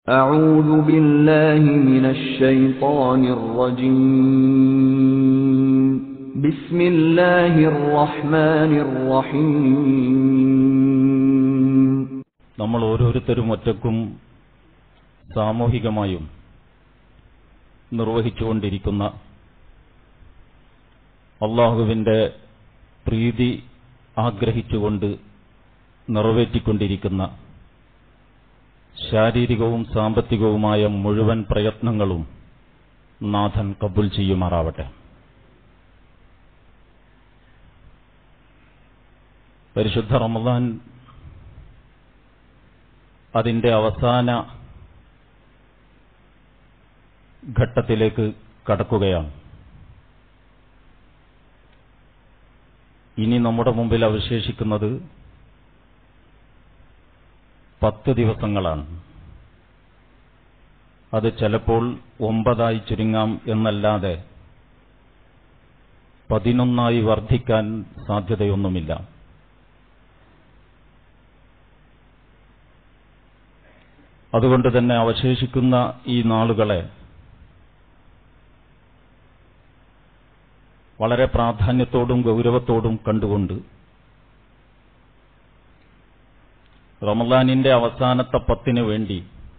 أعوذ بالله من الشيطان الرجيم بسم الله الرحمن الرحيم നമ്മൾ ഓരോരുത്തരും ഒറ്റക്കും സാമൂഹികമായും നിർവഹിച്ചുകൊണ്ടിരിക്കുന്ന അള്ളാഹുവിന്റെ പ്രീതി ആഗ്രഹിച്ചുകൊണ്ട് നിറവേറ്റിക്കൊണ്ടിരിക്കുന്ന ശാരീരികവും സാമ്പത്തികവുമായ മുഴുവൻ പ്രയത്നങ്ങളും നാഥൻ കബുൽ ചെയ്യുമാറാവട്ടെ പരിശുദ്ധ റമദാൻ അതിന്റെ അവസാന ഘട്ടത്തിലേക്ക് കടക്കുകയാണ് ഇനി നമ്മുടെ മുമ്പിൽ അവശേഷിക്കുന്നത് പത്ത് ദിവസങ്ങളാണ് അത് ചിലപ്പോൾ ഒമ്പതായി ചുരുങ്ങാം എന്നല്ലാതെ പതിനൊന്നായി വർദ്ധിക്കാൻ സാധ്യതയൊന്നുമില്ല അതുകൊണ്ട് തന്നെ അവശേഷിക്കുന്ന ഈ നാളുകളെ വളരെ പ്രാധാന്യത്തോടും ഗൗരവത്തോടും കണ്ടുകൊണ്ട് റമദാനിന്റെ അവസാനത്തെ പത്തിന് വേണ്ടി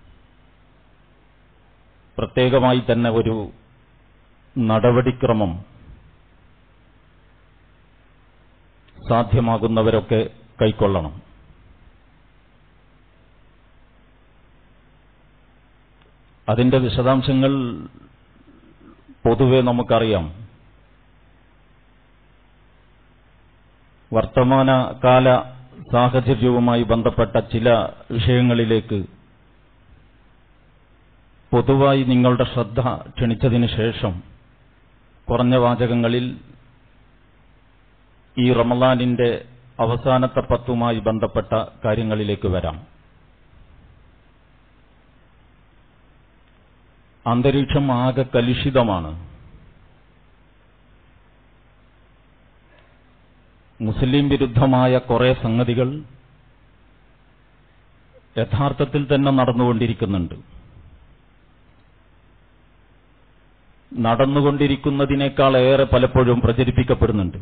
പ്രത്യേകമായി തന്നെ ഒരു നടപടിക്രമം സാധ്യമാകുന്നവരൊക്കെ കൈക്കൊള്ളണം അതിന്റെ വിശദാംശങ്ങൾ പൊതുവെ നമുക്കറിയാം വർത്തമാനകാല സാഹചര്യവുമായി ബന്ധപ്പെട്ട ചില വിഷയങ്ങളിലേക്ക് പൊതുവായി നിങ്ങളുടെ ശ്രദ്ധ ക്ഷണിച്ചതിന് ശേഷം കുറഞ്ഞ വാചകങ്ങളിൽ ഈ റമലാനിന്റെ അവസാനത്തെ പത്തുമായി ബന്ധപ്പെട്ട കാര്യങ്ങളിലേക്ക് വരാം അന്തരീക്ഷം ആകെ കലുഷിതമാണ് മുസ്ലിം വിരുദ്ധമായ കുറെ സംഗതികൾ യഥാർത്ഥത്തിൽ തന്നെ നടന്നുകൊണ്ടിരിക്കുന്നുണ്ട് നടന്നുകൊണ്ടിരിക്കുന്നതിനേക്കാൾ ഏറെ പലപ്പോഴും പ്രചരിപ്പിക്കപ്പെടുന്നുണ്ട്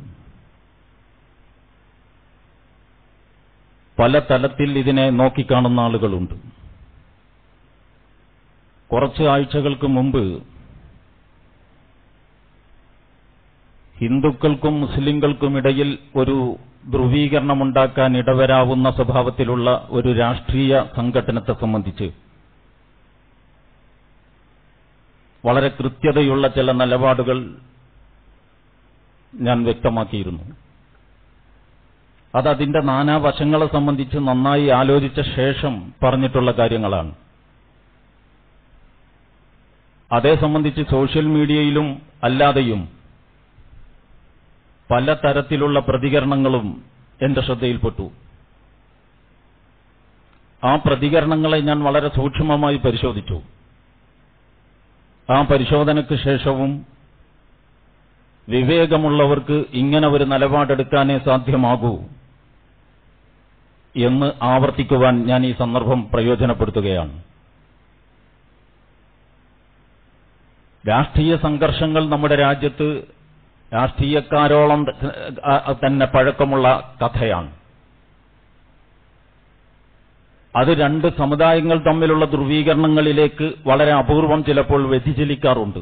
പല തലത്തിൽ ഇതിനെ നോക്കിക്കാണുന്ന ആളുകളുണ്ട് കുറച്ച് ആഴ്ചകൾക്ക് മുമ്പ് ഹിന്ദുക്കൾക്കും മുസ്ലിങ്ങൾക്കും ഇടയിൽ ഒരു ധ്രുവീകരണമുണ്ടാക്കാൻ ഇടവരാവുന്ന സ്വഭാവത്തിലുള്ള ഒരു രാഷ്ട്രീയ സംഘടനത്തെ സംബന്ധിച്ച് വളരെ കൃത്യതയുള്ള ചില നിലപാടുകൾ ഞാൻ വ്യക്തമാക്കിയിരുന്നു അത് അതിന്റെ നാനാവശങ്ങളെ സംബന്ധിച്ച് നന്നായി ആലോചിച്ച ശേഷം പറഞ്ഞിട്ടുള്ള കാര്യങ്ങളാണ് അതേ സംബന്ധിച്ച് സോഷ്യൽ മീഡിയയിലും അല്ലാതെയും പല തരത്തിലുള്ള പ്രതികരണങ്ങളും എന്റെ ശ്രദ്ധയിൽപ്പെട്ടു ആ പ്രതികരണങ്ങളെ ഞാൻ വളരെ സൂക്ഷ്മമായി പരിശോധിച്ചു ആ പരിശോധനയ്ക്ക് ശേഷവും വിവേകമുള്ളവർക്ക് ഇങ്ങനെ ഒരു നിലപാടെടുക്കാനേ സാധ്യമാകൂ എന്ന് ആവർത്തിക്കുവാൻ ഞാൻ ഈ സന്ദർഭം പ്രയോജനപ്പെടുത്തുകയാണ് രാഷ്ട്രീയ സംഘർഷങ്ങൾ നമ്മുടെ രാജ്യത്ത് രാഷ്ട്രീയക്കാരോളം തന്നെ പഴക്കമുള്ള കഥയാണ് അത് രണ്ട് സമുദായങ്ങൾ തമ്മിലുള്ള ധ്രുവീകരണങ്ങളിലേക്ക് വളരെ അപൂർവം ചിലപ്പോൾ വ്യതിചലിക്കാറുണ്ട്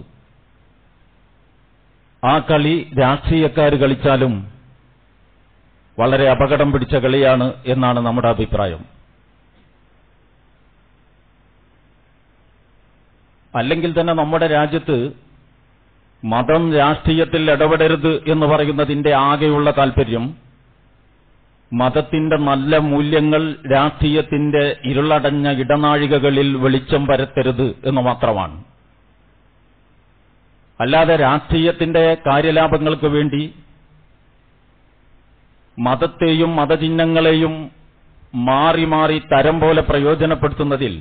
ആ കളി രാഷ്ട്രീയക്കാർ കളിച്ചാലും വളരെ അപകടം പിടിച്ച കളിയാണ് എന്നാണ് നമ്മുടെ അഭിപ്രായം അല്ലെങ്കിൽ തന്നെ നമ്മുടെ രാജ്യത്ത് മതം രാഷ്ട്രീയത്തിൽ ഇടപെടരുത് എന്ന് പറയുന്നതിന്റെ ആകെയുള്ള താൽപര്യം മതത്തിന്റെ നല്ല മൂല്യങ്ങൾ രാഷ്ട്രീയത്തിന്റെ ഇരുളടഞ്ഞ ഇടനാഴികകളിൽ വെളിച്ചം പരത്തരുത് എന്ന് മാത്രമാണ് അല്ലാതെ രാഷ്ട്രീയത്തിന്റെ കാര്യലാഭങ്ങൾക്ക് വേണ്ടി മതത്തെയും മതചിഹ്നങ്ങളെയും മാറി മാറി തരം പോലെ പ്രയോജനപ്പെടുത്തുന്നതിൽ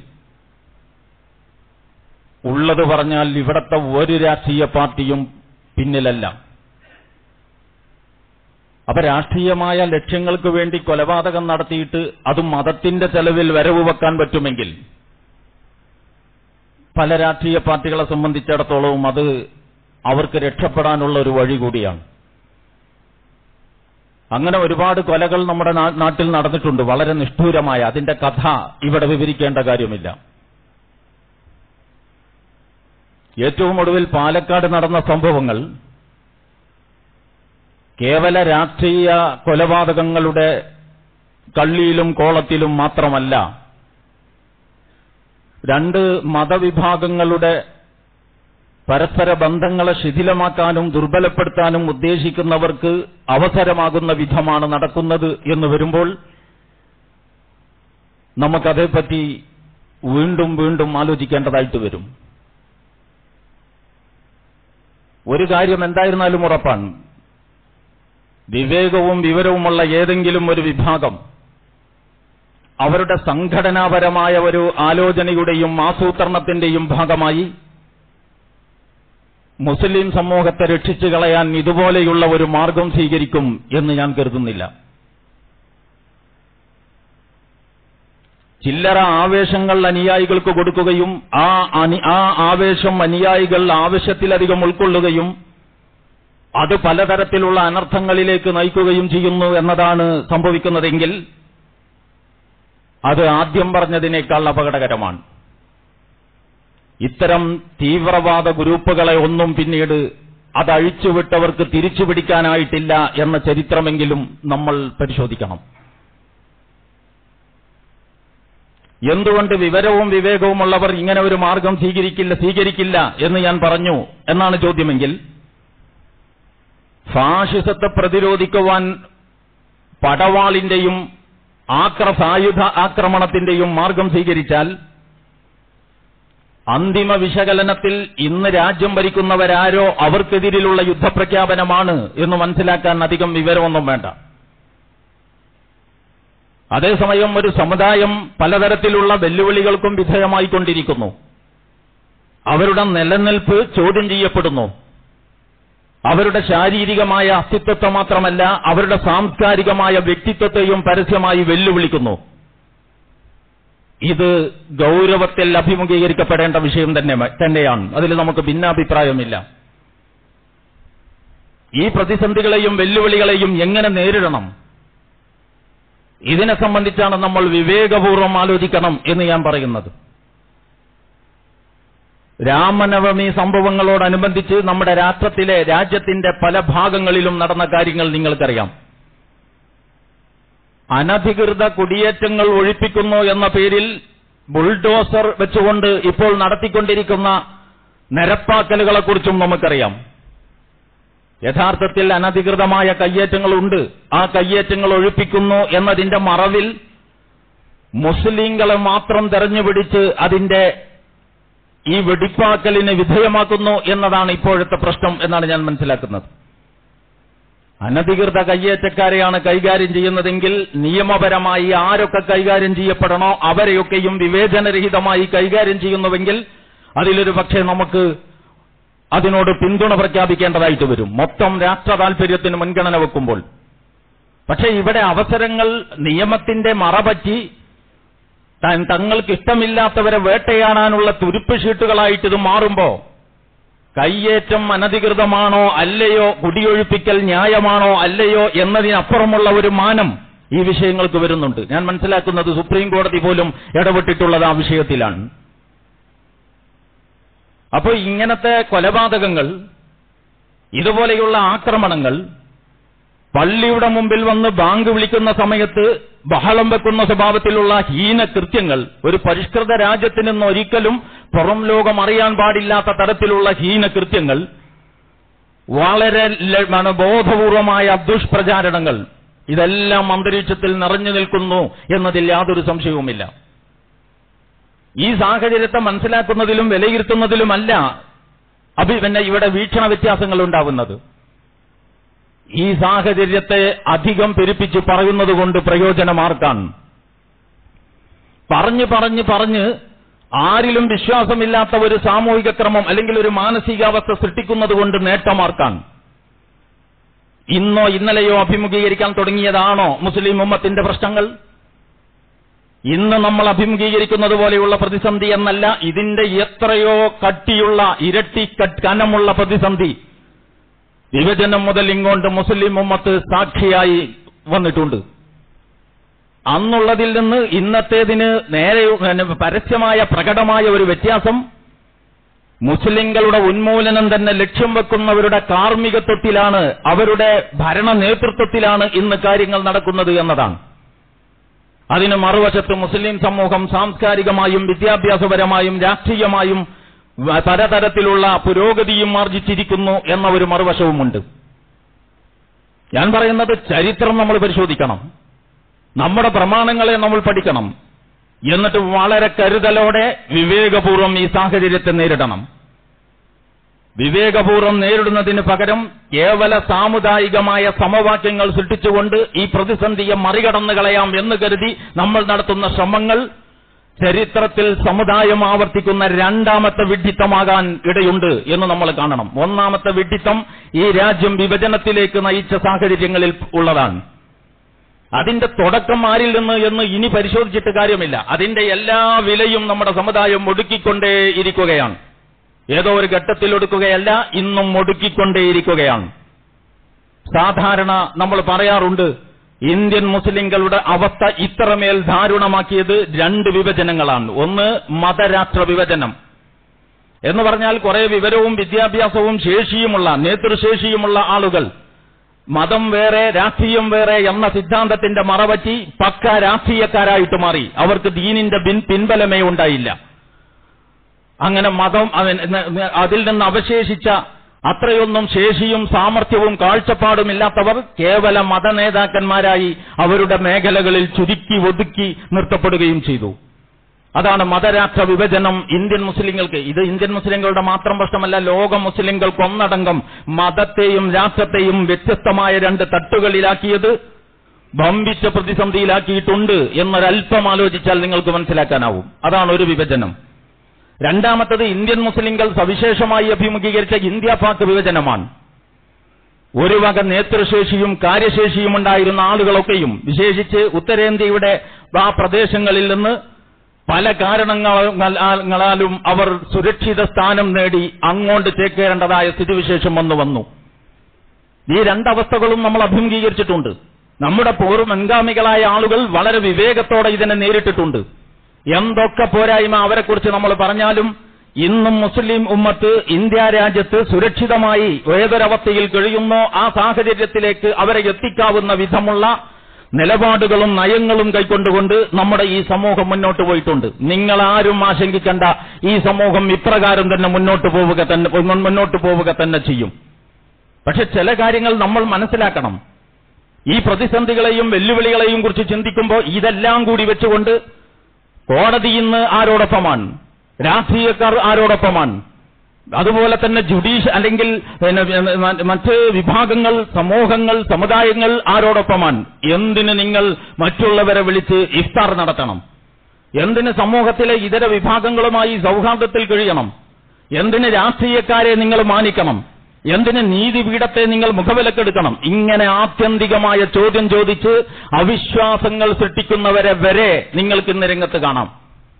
ഉള്ളത് പറഞ്ഞാൽ ഇവിടത്തെ ഒരു രാഷ്ട്രീയ പാർട്ടിയും പിന്നിലല്ല അപ്പൊ രാഷ്ട്രീയമായ ലക്ഷ്യങ്ങൾക്ക് വേണ്ടി കൊലപാതകം നടത്തിയിട്ട് അതും മതത്തിന്റെ ചെലവിൽ വരവ് വെക്കാൻ പറ്റുമെങ്കിൽ പല രാഷ്ട്രീയ പാർട്ടികളെ സംബന്ധിച്ചിടത്തോളവും അത് അവർക്ക് രക്ഷപ്പെടാനുള്ള ഒരു വഴി കൂടിയാണ് അങ്ങനെ ഒരുപാട് കൊലകൾ നമ്മുടെ നാ- നാട്ടിൽ നടന്നിട്ടുണ്ട് വളരെ നിഷ്ഠൂരമായ അതിന്റെ കഥ ഇവിടെ വിവരിക്കേണ്ട കാര്യമില്ല ഏറ്റവും ഒടുവിൽ പാലക്കാട് നടന്ന സംഭവങ്ങൾ കേവല രാഷ്ട്രീയ കൊലപാതകങ്ങളുടെ കള്ളിയിലും കോളത്തിലും മാത്രമല്ല രണ്ട് മതവിഭാഗങ്ങളുടെ പരസ്പര ബന്ധങ്ങളെ ശിഥിലമാക്കാനും ദുർബലപ്പെടുത്താനും ഉദ്ദേശിക്കുന്നവർക്ക് അവസരമാകുന്ന വിധമാണ് നടക്കുന്നത് എന്ന് വരുമ്പോൾ നമുക്കതേപ്പറ്റി വീണ്ടും വീണ്ടും ആലോചിക്കേണ്ടതായിട്ട് വരും ഒരു കാര്യം എന്തായിരുന്നാലും ഉറപ്പാണ് വിവേകവും വിവരവുമുള്ള ഏതെങ്കിലും ഒരു വിഭാഗം അവരുടെ സംഘടനാപരമായ ഒരു ആലോചനയുടെയും ആസൂത്രണത്തിന്റെയും ഭാഗമായി മുസ്ലിം സമൂഹത്തെ രക്ഷിച്ചു കളയാൻ ഇതുപോലെയുള്ള ഒരു മാർഗം സ്വീകരിക്കും എന്ന് ഞാൻ കരുതുന്നില്ല ചില്ലറ ആവേശങ്ങൾ അനുയായികൾക്ക് കൊടുക്കുകയും ആ അനി- ആ ആവേശം അനുയായികൾ ആവശ്യത്തിലധികം ഉൾക്കൊള്ളുകയും അത് പലതരത്തിലുള്ള അനർത്ഥങ്ങളിലേക്ക് നയിക്കുകയും ചെയ്യുന്നു എന്നതാണ് സംഭവിക്കുന്നതെങ്കിൽ അത് ആദ്യം പറഞ്ഞതിനേക്കാൾ അപകടകരമാണ് ഇത്തരം തീവ്രവാദ ഗ്രൂപ്പുകളെ ഒന്നും പിന്നീട് അത് അഴിച്ചുവിട്ടവർക്ക് തിരിച്ചു പിടിക്കാനായിട്ടില്ല എന്ന ചരിത്രമെങ്കിലും നമ്മൾ പരിശോധിക്കണം എന്തുകൊണ്ട് വിവരവും വിവേകവുമുള്ളവർ ഇങ്ങനെ ഒരു മാർഗം സ്വീകരിക്കില്ല സ്വീകരിക്കില്ല എന്ന് ഞാൻ പറഞ്ഞു എന്നാണ് ചോദ്യമെങ്കിൽ ഫാഷിസത്തെ പ്രതിരോധിക്കുവാൻ പടവാളിന്റെയും ആക്ര സായുധ ആക്രമണത്തിന്റെയും മാർഗം സ്വീകരിച്ചാൽ അന്തിമ വിശകലനത്തിൽ ഇന്ന് രാജ്യം ഭരിക്കുന്നവരാരോ അവർക്കെതിരിലുള്ള യുദ്ധപ്രഖ്യാപനമാണ് എന്ന് മനസ്സിലാക്കാൻ അധികം വിവരമൊന്നും വേണ്ട അതേസമയം ഒരു സമുദായം പലതരത്തിലുള്ള വെല്ലുവിളികൾക്കും വിധേയമായിക്കൊണ്ടിരിക്കുന്നു അവരുടെ നിലനിൽപ്പ് ചോദ്യം ചെയ്യപ്പെടുന്നു അവരുടെ ശാരീരികമായ അസ്തിത്വത്തെ മാത്രമല്ല അവരുടെ സാംസ്കാരികമായ വ്യക്തിത്വത്തെയും പരസ്യമായി വെല്ലുവിളിക്കുന്നു ഇത് ഗൗരവത്തിൽ അഭിമുഖീകരിക്കപ്പെടേണ്ട വിഷയം തന്നെ തന്നെയാണ് അതിൽ നമുക്ക് ഭിന്നാഭിപ്രായമില്ല ഈ പ്രതിസന്ധികളെയും വെല്ലുവിളികളെയും എങ്ങനെ നേരിടണം ഇതിനെ സംബന്ധിച്ചാണ് നമ്മൾ വിവേകപൂർവ്വം ആലോചിക്കണം എന്ന് ഞാൻ പറയുന്നത് രാമനവമി സംഭവങ്ങളോടനുബന്ധിച്ച് നമ്മുടെ രാഷ്ട്രത്തിലെ രാജ്യത്തിന്റെ പല ഭാഗങ്ങളിലും നടന്ന കാര്യങ്ങൾ നിങ്ങൾക്കറിയാം അനധികൃത കുടിയേറ്റങ്ങൾ ഒഴിപ്പിക്കുന്നു എന്ന പേരിൽ ബുൾഡോസർ വെച്ചുകൊണ്ട് ഇപ്പോൾ നടത്തിക്കൊണ്ടിരിക്കുന്ന നിരപ്പാക്കലുകളെക്കുറിച്ചും നമുക്കറിയാം യഥാർത്ഥത്തിൽ അനധികൃതമായ കയ്യേറ്റങ്ങളുണ്ട് ആ കയ്യേറ്റങ്ങൾ ഒഴിപ്പിക്കുന്നു എന്നതിന്റെ മറവിൽ മുസ്ലിങ്ങളെ മാത്രം തെരഞ്ഞുപിടിച്ച് അതിന്റെ ഈ വെടിപ്പാക്കലിന് വിധേയമാക്കുന്നു എന്നതാണ് ഇപ്പോഴത്തെ പ്രശ്നം എന്നാണ് ഞാൻ മനസ്സിലാക്കുന്നത് അനധികൃത കയ്യേറ്റക്കാരെയാണ് കൈകാര്യം ചെയ്യുന്നതെങ്കിൽ നിയമപരമായി ആരൊക്കെ കൈകാര്യം ചെയ്യപ്പെടണോ അവരെയൊക്കെയും വിവേചനരഹിതമായി കൈകാര്യം ചെയ്യുന്നുവെങ്കിൽ അതിലൊരു പക്ഷേ നമുക്ക് അതിനോട് പിന്തുണ പ്രഖ്യാപിക്കേണ്ടതായിട്ട് വരും മൊത്തം രാഷ്ട്ര താൽപര്യത്തിന് മുൻഗണന വെക്കുമ്പോൾ പക്ഷേ ഇവിടെ അവസരങ്ങൾ നിയമത്തിന്റെ മറപറ്റി താൻ തങ്ങൾക്ക് ഇഷ്ടമില്ലാത്തവരെ വേട്ടയാടാനുള്ള തുരുപ്പ് ഷീട്ടുകളായിട്ട് ഇത് മാറുമ്പോ കയ്യേറ്റം അനധികൃതമാണോ അല്ലയോ കുടിയൊഴിപ്പിക്കൽ ന്യായമാണോ അല്ലയോ എന്നതിനപ്പുറമുള്ള ഒരു മാനം ഈ വിഷയങ്ങൾക്ക് വരുന്നുണ്ട് ഞാൻ മനസ്സിലാക്കുന്നത് സുപ്രീം കോടതി പോലും ഇടപെട്ടിട്ടുള്ളത് ആ വിഷയത്തിലാണ് അപ്പോൾ ഇങ്ങനത്തെ കൊലപാതകങ്ങൾ ഇതുപോലെയുള്ള ആക്രമണങ്ങൾ പള്ളിയുടെ മുമ്പിൽ വന്ന് ബാങ്ക് വിളിക്കുന്ന സമയത്ത് ബഹളം വെക്കുന്ന സ്വഭാവത്തിലുള്ള ഹീന കൃത്യങ്ങൾ ഒരു പരിഷ്കൃത രാജ്യത്തിൽ നിന്ന് ഒരിക്കലും പുറം ലോകം അറിയാൻ പാടില്ലാത്ത തരത്തിലുള്ള ഹീന കൃത്യങ്ങൾ വളരെ ല- ആണ് ബോധപൂർവമായ ദുഷ്പ്രചാരണങ്ങൾ ഇതെല്ലാം അന്തരീക്ഷത്തിൽ നിറഞ്ഞു നിൽക്കുന്നു എന്നതിൽ യാതൊരു സംശയവുമില്ല ഈ സാഹചര്യത്തെ മനസ്സിലാക്കുന്നതിലും വിലയിരുത്തുന്നതിലുമല്ല അഭി പിന്നെ ഇവിടെ വീക്ഷണ വ്യത്യാസങ്ങൾ ഉണ്ടാവുന്നത് ഈ സാഹചര്യത്തെ അധികം പെരുപ്പിച്ച് പറയുന്നത് കൊണ്ട് പ്രയോജനമാർക്കാണ് പറഞ്ഞ് പറഞ്ഞ് പറഞ്ഞ് ആരിലും വിശ്വാസമില്ലാത്ത ഒരു സാമൂഹിക ക്രമം അല്ലെങ്കിൽ ഒരു മാനസികാവസ്ഥ സൃഷ്ടിക്കുന്നത് കൊണ്ട് നേട്ടമാർക്കാണ് ഇന്നോ ഇന്നലെയോ അഭിമുഖീകരിക്കാൻ തുടങ്ങിയതാണോ മുസ്ലിം ഉമ്മത്തിന്റെ പ്രശ്നങ്ങൾ ഇന്ന് നമ്മൾ അഭിമുഖീകരിക്കുന്നത് പോലെയുള്ള പ്രതിസന്ധി എന്നല്ല ഇതിന്റെ എത്രയോ കട്ടിയുള്ള ഇരട്ടി കട്ട് കനമുള്ള പ്രതിസന്ധി വിഭജനം മുതൽ ഇങ്ങോട്ട് മുസ്ലിം ഉമ്മത്ത് സാക്ഷിയായി വന്നിട്ടുണ്ട് അന്നുള്ളതിൽ നിന്ന് ഇന്നത്തേതിന് നേരെ പരസ്യമായ പ്രകടമായ ഒരു വ്യത്യാസം മുസ്ലിങ്ങളുടെ ഉന്മൂലനം തന്നെ ലക്ഷ്യം വെക്കുന്നവരുടെ കാർമ്മികത്വത്തിലാണ് അവരുടെ ഭരണ നേതൃത്വത്തിലാണ് ഇന്ന് കാര്യങ്ങൾ നടക്കുന്നത് എന്നതാണ് അതിന് മറുവശത്ത് മുസ്ലിം സമൂഹം സാംസ്കാരികമായും വിദ്യാഭ്യാസപരമായും രാഷ്ട്രീയമായും വ- പലതരത്തിലുള്ള പുരോഗതിയും ആർജിച്ചിരിക്കുന്നു എന്ന ഒരു മറുവശവുമുണ്ട് ഞാൻ പറയുന്നത് ചരിത്രം നമ്മൾ പരിശോധിക്കണം നമ്മുടെ പ്രമാണങ്ങളെ നമ്മൾ പഠിക്കണം എന്നിട്ട് വളരെ കരുതലോടെ വിവേകപൂർവ്വം ഈ സാഹചര്യത്തെ നേരിടണം വിവേകപൂർവ്വം നേരിടുന്നതിന് പകരം കേവല സാമുദായികമായ സമവാക്യങ്ങൾ സൃഷ്ടിച്ചുകൊണ്ട് ഈ പ്രതിസന്ധിയെ മറികടന്നു കളയാം എന്ന് കരുതി നമ്മൾ നടത്തുന്ന ശ്രമങ്ങൾ ചരിത്രത്തിൽ സമുദായം ആവർത്തിക്കുന്ന രണ്ടാമത്തെ വിഡ്ഢിത്തമാകാൻ ഇടയുണ്ട് എന്ന് നമ്മൾ കാണണം ഒന്നാമത്തെ വിഡ്ഢിത്തം ഈ രാജ്യം വിഭജനത്തിലേക്ക് നയിച്ച സാഹചര്യങ്ങളിൽ ഉള്ളതാണ് അതിന്റെ തുടക്കം ആരിൽ നിന്ന് എന്ന് ഇനി പരിശോധിച്ചിട്ട് കാര്യമില്ല അതിന്റെ എല്ലാ വിലയും നമ്മുടെ സമുദായം ഒടുക്കിക്കൊണ്ടേയിരിക്കുകയാണ് ഏതോ ഒരു ഘട്ടത്തിൽ ഒടുക്കുകയല്ല ഇന്നും ഒടുക്കിക്കൊണ്ടേയിരിക്കുകയാണ് സാധാരണ നമ്മൾ പറയാറുണ്ട് ഇന്ത്യൻ മുസ്ലിങ്ങളുടെ അവസ്ഥ ഇത്രമേൽ ദാരുണമാക്കിയത് രണ്ട് വിഭജനങ്ങളാണ് ഒന്ന് മതരാഷ്ട്ര വിഭജനം എന്ന് പറഞ്ഞാൽ കുറെ വിവരവും വിദ്യാഭ്യാസവും ശേഷിയുമുള്ള നേതൃശേഷിയുമുള്ള ആളുകൾ മതം വേറെ രാഷ്ട്രീയം വേറെ എന്ന സിദ്ധാന്തത്തിന്റെ മറവറ്റി പക്ക രാഷ്ട്രീയക്കാരായിട്ട് മാറി അവർക്ക് ദീനിന്റെ പിൻ പിൻബലമേ ഉണ്ടായില്ല അങ്ങനെ മതം അവൻ- ന- ന- അതിൽ നിന്ന് അവശേഷിച്ച അത്രയൊന്നും ശേഷിയും സാമർഥ്യവും കാഴ്ചപ്പാടുമില്ലാത്തവർ കേവല മതനേതാക്കന്മാരായി അവരുടെ മേഖലകളിൽ ചുരുക്കി ഒതുക്കി നിർത്തപ്പെടുകയും ചെയ്തു അതാണ് മതരാഷ്ട്ര വിഭജനം ഇന്ത്യൻ മുസ്ലിങ്ങൾക്ക് ഇത് ഇന്ത്യൻ മുസ്ലിങ്ങളുടെ മാത്രം പ്രശ്നമല്ല ലോക മുസ്ലിങ്ങൾക്ക് ഒന്നടങ്കം മതത്തെയും രാഷ്ട്രത്തെയും വ്യത്യസ്തമായ രണ്ട് തട്ടുകളിലാക്കിയത് ഭംബിച്ച പ്രതിസന്ധിയിലാക്കിയിട്ടുണ്ട് എന്നൊരല്പം ആലോചിച്ചാൽ നിങ്ങൾക്ക് മനസ്സിലാക്കാനാവും അതാണ് ഒരു വിഭജനം രണ്ടാമത്തത് ഇന്ത്യൻ മുസ്ലിങ്ങൾ സവിശേഷമായി അഭിമുഖീകരിച്ച ഇന്ത്യ പാക് വിഭജനമാണ് ഒരു വക നേതൃശേഷിയും കാര്യശേഷിയും ഉണ്ടായിരുന്ന ആളുകളൊക്കെയും വിശേഷിച്ച് ഉത്തരേന്ത്യയുടെ ആ പ്രദേശങ്ങളിൽ നിന്ന് പല കാരണങ്ങളാലും അവർ സുരക്ഷിത സ്ഥാനം നേടി അങ്ങോട്ട് ചേക്കേറേണ്ടതായ സ്ഥിതിവിശേഷം വന്നു വന്നു ഈ രണ്ടവസ്ഥകളും നമ്മൾ അഭിമുഖീകരിച്ചിട്ടുണ്ട് നമ്മുടെ പൂർവ്വ മുൻഗാമികളായ ആളുകൾ വളരെ വിവേകത്തോടെ ഇതിനെ നേരിട്ടിട്ടുണ്ട് എന്തൊക്കെ പോരായ്മ അവരെക്കുറിച്ച് നമ്മൾ പറഞ്ഞാലും ഇന്നും മുസ്ലിം ഉമ്മത്ത് ഇന്ത്യ രാജ്യത്ത് സുരക്ഷിതമായി ഏതൊരവസ്ഥയിൽ കഴിയുന്നോ ആ സാഹചര്യത്തിലേക്ക് അവരെ എത്തിക്കാവുന്ന വിധമുള്ള നിലപാടുകളും നയങ്ങളും കൈക്കൊണ്ടുകൊണ്ട് നമ്മുടെ ഈ സമൂഹം മുന്നോട്ട് പോയിട്ടുണ്ട് നിങ്ങൾ ആരും ആശങ്കിക്കണ്ട ഈ സമൂഹം ഇപ്രകാരം തന്നെ മുന്നോട്ട് പോവുക തന്നെ മുന്നോട്ട് പോവുക തന്നെ ചെയ്യും പക്ഷെ ചില കാര്യങ്ങൾ നമ്മൾ മനസ്സിലാക്കണം ഈ പ്രതിസന്ധികളെയും വെല്ലുവിളികളെയും കുറിച്ച് ചിന്തിക്കുമ്പോൾ ഇതെല്ലാം കൂടി വെച്ചുകൊണ്ട് കോടതി ഇന്ന് ആരോടൊപ്പമാണ് രാഷ്ട്രീയക്കാർ ആരോടൊപ്പമാണ് അതുപോലെ തന്നെ ജുഡീഷ് അല്ലെങ്കിൽ പിന്നെ, മ- മറ്റ് വിഭാഗങ്ങൾ സമൂഹങ്ങൾ സമുദായങ്ങൾ ആരോടൊപ്പമാണ് എന്തിന് നിങ്ങൾ മറ്റുള്ളവരെ വിളിച്ച് ഇഫ്താർ നടത്തണം എന്തിന് സമൂഹത്തിലെ ഇതര വിഭാഗങ്ങളുമായി സൗഹാർദ്ദത്തിൽ കഴിയണം എന്തിന് രാഷ്ട്രീയക്കാരെ നിങ്ങൾ മാനിക്കണം എന്തിന് നീതിപീഠത്തെ നിങ്ങൾ മുഖവിലക്കെടുക്കണം ഇങ്ങനെ ആത്യന്തികമായ ചോദ്യം ചോദിച്ച് അവിശ്വാസങ്ങൾ സൃഷ്ടിക്കുന്നവരെ വരെ നിങ്ങൾക്ക് ഇന്ന് രംഗത്ത് കാണാം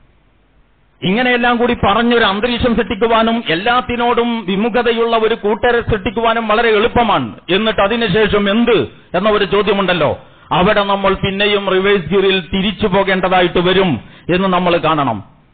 ഇങ്ങനെയെല്ലാം കൂടി പറഞ്ഞൊരു അന്തരീക്ഷം സൃഷ്ടിക്കുവാനും എല്ലാത്തിനോടും വിമുഖതയുള്ള ഒരു കൂട്ടരെ സൃഷ്ടിക്കുവാനും വളരെ എളുപ്പമാണ് എന്നിട്ട് അതിനുശേഷം എന്ത് എന്ന ഒരു ചോദ്യമുണ്ടല്ലോ അവിടെ നമ്മൾ പിന്നെയും റിവേഴ്സ് ഗിയറിൽ തിരിച്ചു പോകേണ്ടതായിട്ട് വരും എന്ന് നമ്മൾ കാണണം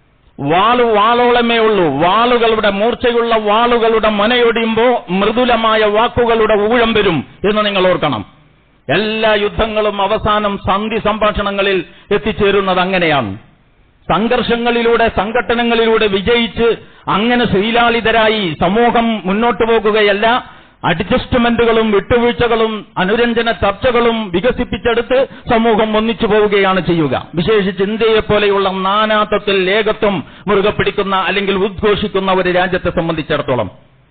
വാള് വാളോളമേ ഉള്ളൂ വാളുകളുടെ മൂർച്ചയുള്ള വാളുകളുടെ മനയൊടിയുമ്പോ മൃദുലമായ വാക്കുകളുടെ ഊഴം വരും എന്ന് നിങ്ങൾ ഓർക്കണം എല്ലാ യുദ്ധങ്ങളും അവസാനം സന്ധി സംഭാഷണങ്ങളിൽ എത്തിച്ചേരുന്നത് അങ്ങനെയാണ് സംഘർഷങ്ങളിലൂടെ സംഘട്ടനങ്ങളിലൂടെ വിജയിച്ച് അങ്ങനെ ശ്രീലാളിതരായി സമൂഹം മുന്നോട്ടു പോകുകയല്ല അഡ്ജസ്റ്റ്മെന്റുകളും വിട്ടുവീഴ്ചകളും അനുരഞ്ജന ചർച്ചകളും വികസിപ്പിച്ചെടുത്ത് സമൂഹം ഒന്നിച്ചു പോവുകയാണ് ചെയ്യുക വിശേഷിച്ച് ഇന്ത്യയെ പോലെയുള്ള നാനാത്വത്തിൽ ഏകത്വം മുറുകെ പിടിക്കുന്ന അല്ലെങ്കിൽ ഉദ്ഘോഷിക്കുന്ന ഒരു രാജ്യത്തെ സംബന്ധിച്ചിടത്തോളം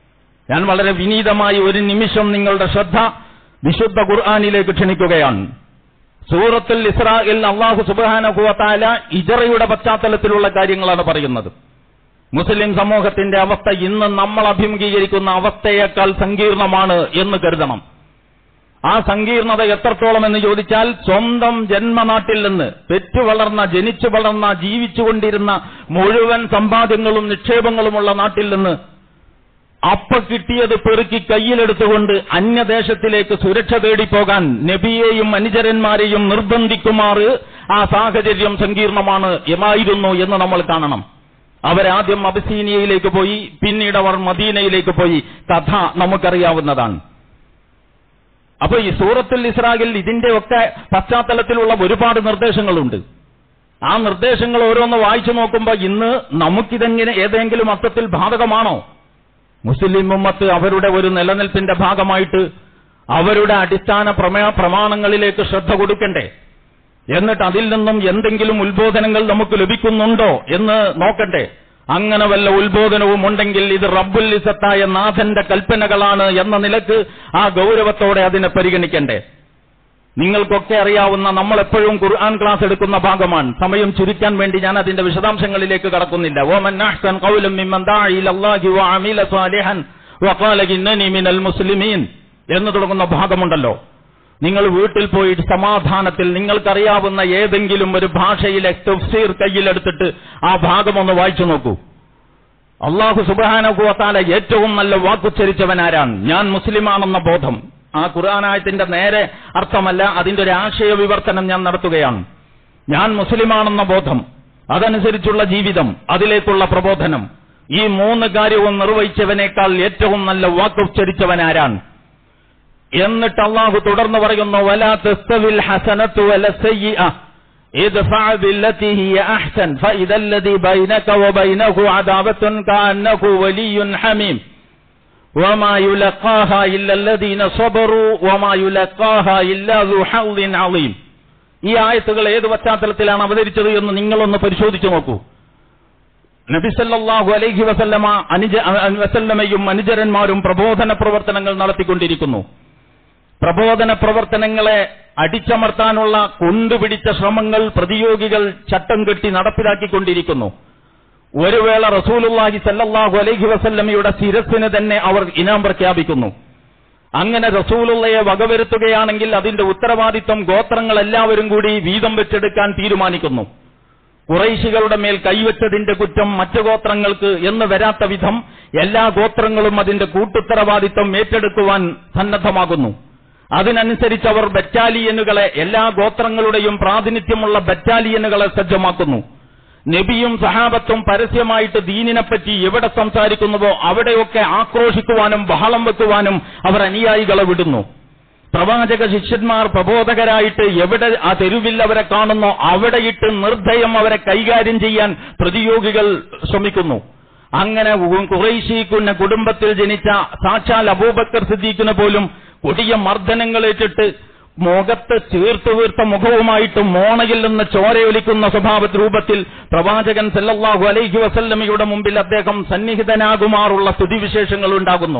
ഞാൻ വളരെ വിനീതമായി ഒരു നിമിഷം നിങ്ങളുടെ ശ്രദ്ധ വിശുദ്ധ ഖുർആാനിലേക്ക് ക്ഷണിക്കുകയാണ് സൂറത്തുൽ ഇസ്രായിൽ അള്ളാഹു സുബാനുഭവത്താല ഇജറയുടെ പശ്ചാത്തലത്തിലുള്ള കാര്യങ്ങളാണ് പറയുന്നത് മുസ്ലിം സമൂഹത്തിന്റെ അവസ്ഥ ഇന്ന് നമ്മൾ അഭിമുഖീകരിക്കുന്ന അവസ്ഥയേക്കാൾ സങ്കീർണമാണ് എന്ന് കരുതണം ആ സങ്കീർണത എത്രത്തോളം എന്ന് ചോദിച്ചാൽ സ്വന്തം ജന്മനാട്ടിൽ നിന്ന് പെറ്റു വളർന്ന ജനിച്ചു വളർന്ന ജീവിച്ചുകൊണ്ടിരുന്ന മുഴുവൻ സമ്പാദ്യങ്ങളും നിക്ഷേപങ്ങളുമുള്ള നാട്ടിൽ നിന്ന് അപ്പ കിട്ടിയത് പെറുക്കി കയ്യിലെടുത്തുകൊണ്ട് അന്യദേശത്തിലേക്ക് സുരക്ഷ തേടിപ്പോകാൻ നബിയെയും അനുചരന്മാരെയും നിർബന്ധിക്കുമാറ് ആ സാഹചര്യം സങ്കീർണമാണ് എമായിരുന്നു എന്ന് നമ്മൾ കാണണം അവരാദ്യം അബസീനിയയിലേക്ക് പോയി പിന്നീട് അവർ മദീനയിലേക്ക് പോയി കഥ നമുക്കറിയാവുന്നതാണ് അപ്പൊ ഈ സൂറത്തുൽ ഇസ്രാഗിൽ ഇതിന്റെയൊക്കെ പശ്ചാത്തലത്തിലുള്ള ഒരുപാട് നിർദ്ദേശങ്ങളുണ്ട് ആ നിർദ്ദേശങ്ങൾ ഓരോന്ന് വായിച്ചു നോക്കുമ്പോൾ ഇന്ന് നമുക്കിതെങ്ങനെ ഏതെങ്കിലും അർത്ഥത്തിൽ ബാധകമാണോ മുസ്ലിം ഉമ്മത്ത് അവരുടെ ഒരു നിലനിൽപ്പിന്റെ ഭാഗമായിട്ട് അവരുടെ അടിസ്ഥാന പ്രമേയ പ്രമാണങ്ങളിലേക്ക് ശ്രദ്ധ കൊടുക്കണ്ടേ എന്നിട്ട് അതിൽ നിന്നും എന്തെങ്കിലും ഉത്ബോധനങ്ങൾ നമുക്ക് ലഭിക്കുന്നുണ്ടോ എന്ന് നോക്കണ്ടേ അങ്ങനെ വല്ല ഉത്ബോധനവും ഉണ്ടെങ്കിൽ ഇത് റബ്ബുൽ ഇസത്തായ നാഥന്റെ കൽപ്പനകളാണ് എന്ന നിലക്ക് ആ ഗൗരവത്തോടെ അതിനെ പരിഗണിക്കണ്ടേ നിങ്ങൾക്കൊക്കെ അറിയാവുന്ന നമ്മൾ എപ്പോഴും ഖുർആൻ ക്ലാസ് എടുക്കുന്ന ഭാഗമാണ് സമയം ചുരുക്കാൻ വേണ്ടി ഞാൻ അതിന്റെ വിശദാംശങ്ങളിലേക്ക് കടക്കുന്നില്ല ഓമൻ അഹ്സൻ ഖൗലം മിമ്മൻ ദാഅ ഇലല്ലാഹി വഅമില സാലിഹൻ വഖാല ഇന്നനി മിനൽ മുസ്ലിമീൻ എന്ന് തുടങ്ങുന്ന ഭാഗമുണ്ടല്ലോ നിങ്ങൾ വീട്ടിൽ പോയിട്ട് സമാധാനത്തിൽ നിങ്ങൾക്കറിയാവുന്ന ഏതെങ്കിലും ഒരു ഭാഷയിലെ തഫ്സീർ കയ്യിലെടുത്തിട്ട് ആ ഭാഗം ഒന്ന് വായിച്ചു നോക്കൂ അള്ളാഹു സുബാനുഭവത്താല ഏറ്റവും നല്ല വാക്കുച്ചരിച്ചവനാരാണ് ഞാൻ മുസ്ലിമാണെന്ന ബോധം ആ ഖുർആാനായത്തിന്റെ നേരെ അർത്ഥമല്ല അതിന്റെ ഒരു ആശയ വിവർത്തനം ഞാൻ നടത്തുകയാണ് ഞാൻ മുസ്ലിമാണെന്ന ബോധം അതനുസരിച്ചുള്ള ജീവിതം അതിലേക്കുള്ള പ്രബോധനം ഈ മൂന്ന് കാര്യവും നിർവഹിച്ചവനേക്കാൾ ഏറ്റവും നല്ല വാക്കുച്ചരിച്ചവനാരാണ് എന്നിട്ട് അള്ളാഹു തുടർന്ന് പറയുന്നു വലാ തസ്തവിൽ ഹസനത്തു വല സയ്യിഅ ادفع بالتي هي احسن فاذا الذي بينك وبينه عداوه كانه ولي حميم وما يلقاها الا الذين صبروا وما يلقاها الا ذو حظ عظيم ഈ ആയത്തുകൾ ഏത് പശ്ചാത്തലത്തിലാണ് അവതരിച്ചത് എന്ന് നിങ്ങളൊന്ന് പരിശോധിച്ചു നോക്കൂ നബിസല്ലാഹു അലൈഹി വസല്ലമ അനുജ വസല്ലമയും അനുചരന്മാരും പ്രബോധന പ്രവർത്തനങ്ങൾ നടത്തിക്കൊണ്ടിരിക്കുന്നു പ്രബോധന പ്രവർത്തനങ്ങളെ അടിച്ചമർത്താനുള്ള കൊണ്ടുപിടിച്ച ശ്രമങ്ങൾ പ്രതിയോഗികൾ ചട്ടം കെട്ടി നടപ്പിലാക്കിക്കൊണ്ടിരിക്കുന്നു ഒരു വേള റസൂലുള്ളാഹി സല്ലല്ലാഹു അലൈഹി വസല്ലമയുടെ ശിരസിന് തന്നെ അവർ ഇനാം പ്രഖ്യാപിക്കുന്നു അങ്ങനെ റസൂലുള്ളയെ വകവരുത്തുകയാണെങ്കിൽ അതിന്റെ ഉത്തരവാദിത്വം ഗോത്രങ്ങൾ എല്ലാവരും കൂടി വീതം വെച്ചെടുക്കാൻ തീരുമാനിക്കുന്നു കുറൈശികളുടെ മേൽ കൈവച്ചതിന്റെ കുറ്റം മറ്റു ഗോത്രങ്ങൾക്ക് എന്ന് വരാത്ത വിധം എല്ലാ ഗോത്രങ്ങളും അതിന്റെ കൂട്ടുത്തരവാദിത്വം ഏറ്റെടുക്കുവാൻ സന്നദ്ധമാകുന്നു അതിനനുസരിച്ച് അവർ ബറ്റാലിയനുകളെ എല്ലാ ഗോത്രങ്ങളുടെയും പ്രാതിനിധ്യമുള്ള ബറ്റാലിയനുകളെ സജ്ജമാക്കുന്നു നബിയും സഹാബത്തും പരസ്യമായിട്ട് ദീനിനെപ്പറ്റി എവിടെ സംസാരിക്കുന്നുവോ അവിടെയൊക്കെ ആക്രോശിക്കുവാനും ബഹളം വെക്കുവാനും അവർ അനുയായികളെ വിടുന്നു പ്രവാചക ശിഷ്യന്മാർ പ്രബോധകരായിട്ട് എവിടെ ആ തെരുവിൽ അവരെ കാണുന്നോ അവിടെയിട്ട് നിർദ്ദയം അവരെ കൈകാര്യം ചെയ്യാൻ പ്രതിയോഗികൾ ശ്രമിക്കുന്നു അങ്ങനെ കുറൈശീക്കുന്ന കുടുംബത്തിൽ ജനിച്ച സാക്ഷാൽ അബൂബക്കർ സിദ്ദീഖിന് പോലും കൊടിയ മർദ്ദനങ്ങളേറ്റിട്ട് മുഖത്ത് ചീർത്തു വീർത്ത മുഖവുമായിട്ട് മോണയിൽ നിന്ന് ചോരയൊലിക്കുന്ന സ്വഭാവ രൂപത്തിൽ പ്രവാചകൻ സല്ലല്ലാഹു അലൈഹി വസല്ലമയുടെ മുമ്പിൽ അദ്ദേഹം സന്നിഹിതനാകുമാറുള്ള സ്ഥിതിവിശേഷങ്ങൾ ഉണ്ടാകുന്നു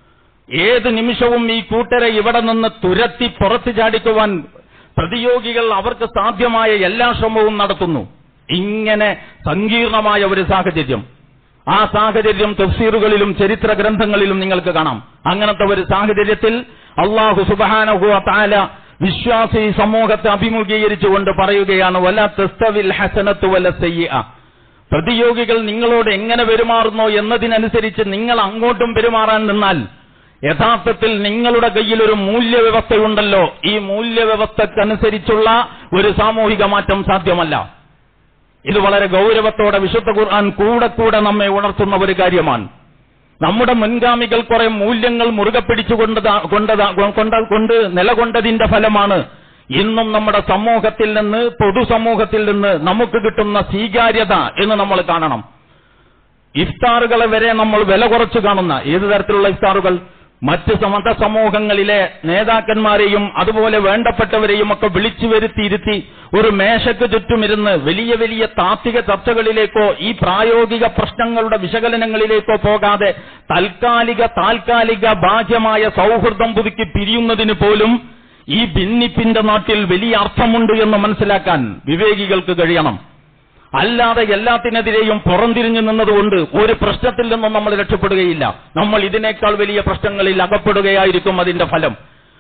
ഏത് നിമിഷവും ഈ കൂട്ടരെ ഇവിടെ നിന്ന് തുരത്തി പുറത്തു ചാടിക്കുവാൻ പ്രതിയോഗികൾ അവർക്ക് സാധ്യമായ എല്ലാ ശ്രമവും നടത്തുന്നു ഇങ്ങനെ സങ്കീർണമായ ഒരു സാഹചര്യം ആ സാഹചര്യം തഫ്സീറുകളിലും ചരിത്ര ഗ്രന്ഥങ്ങളിലും നിങ്ങൾക്ക് കാണാം അങ്ങനത്തെ ഒരു സാഹചര്യത്തിൽ അള്ളാഹു സുബാനഹു താല വിശ്വാസി സമൂഹത്തെ അഭിമുഖീകരിച്ചുകൊണ്ട് പറയുകയാണ് വല തെസ്തവിൽ ഹസനത്ത് വല സയ്യ പ്രതിയോഗികൾ നിങ്ങളോട് എങ്ങനെ പെരുമാറുന്നോ എന്നതിനനുസരിച്ച് നിങ്ങൾ അങ്ങോട്ടും പെരുമാറാൻ നിന്നാൽ യഥാർത്ഥത്തിൽ നിങ്ങളുടെ കയ്യിൽ ഒരു മൂല്യവ്യവസ്ഥയുണ്ടല്ലോ ഈ മൂല്യവ്യവസ്ഥക്കനുസരിച്ചുള്ള ഒരു സാമൂഹിക മാറ്റം സാധ്യമല്ല ഇത് വളരെ ഗൗരവത്തോടെ വിശുദ്ധ ഖുർആൻ കൂടെ കൂടെ നമ്മെ ഉണർത്തുന്ന ഒരു കാര്യമാണ് നമ്മുടെ മുൻഗാമികൾ കുറെ മൂല്യങ്ങൾ മുറുകെ പിടിച്ചുകൊണ്ട് കൊണ്ട് കൊണ്ട് നിലകൊണ്ടതിന്റെ ഫലമാണ് ഇന്നും നമ്മുടെ സമൂഹത്തിൽ നിന്ന് പൊതുസമൂഹത്തിൽ നിന്ന് നമുക്ക് കിട്ടുന്ന സ്വീകാര്യത എന്ന് നമ്മൾ കാണണം ഇഫ്താറുകളെ വരെ നമ്മൾ വില കുറച്ച് കാണുന്ന ഏത് തരത്തിലുള്ള ഇഫ്താറുകൾ മറ്റ് മത സമൂഹങ്ങളിലെ നേതാക്കന്മാരെയും അതുപോലെ വേണ്ടപ്പെട്ടവരെയും ഒക്കെ വിളിച്ചു വരുത്തിയിരുത്തി ഒരു മേശയ്ക്ക് ചുറ്റുമിരുന്ന് വലിയ വലിയ താത്വിക ചർച്ചകളിലേക്കോ ഈ പ്രായോഗിക പ്രശ്നങ്ങളുടെ വിശകലനങ്ങളിലേക്കോ പോകാതെ താൽക്കാലിക താൽക്കാലിക ബാഹ്യമായ സൗഹൃദം പുതുക്കി പിരിയുന്നതിന് പോലും ഈ ഭിന്നിപ്പിന്റെ നാട്ടിൽ വലിയ അർത്ഥമുണ്ട് എന്ന് മനസ്സിലാക്കാൻ വിവേകികൾക്ക് കഴിയണം അല്ലാതെ എല്ലാത്തിനെതിരെയും പുറംതിരിഞ്ഞു നിന്നതുകൊണ്ട് ഒരു പ്രശ്നത്തിൽ നിന്നും നമ്മൾ രക്ഷപ്പെടുകയില്ല നമ്മൾ ഇതിനേക്കാൾ വലിയ പ്രശ്നങ്ങളിൽ അകപ്പെടുകയായിരിക്കും അതിന്റെ ഫലം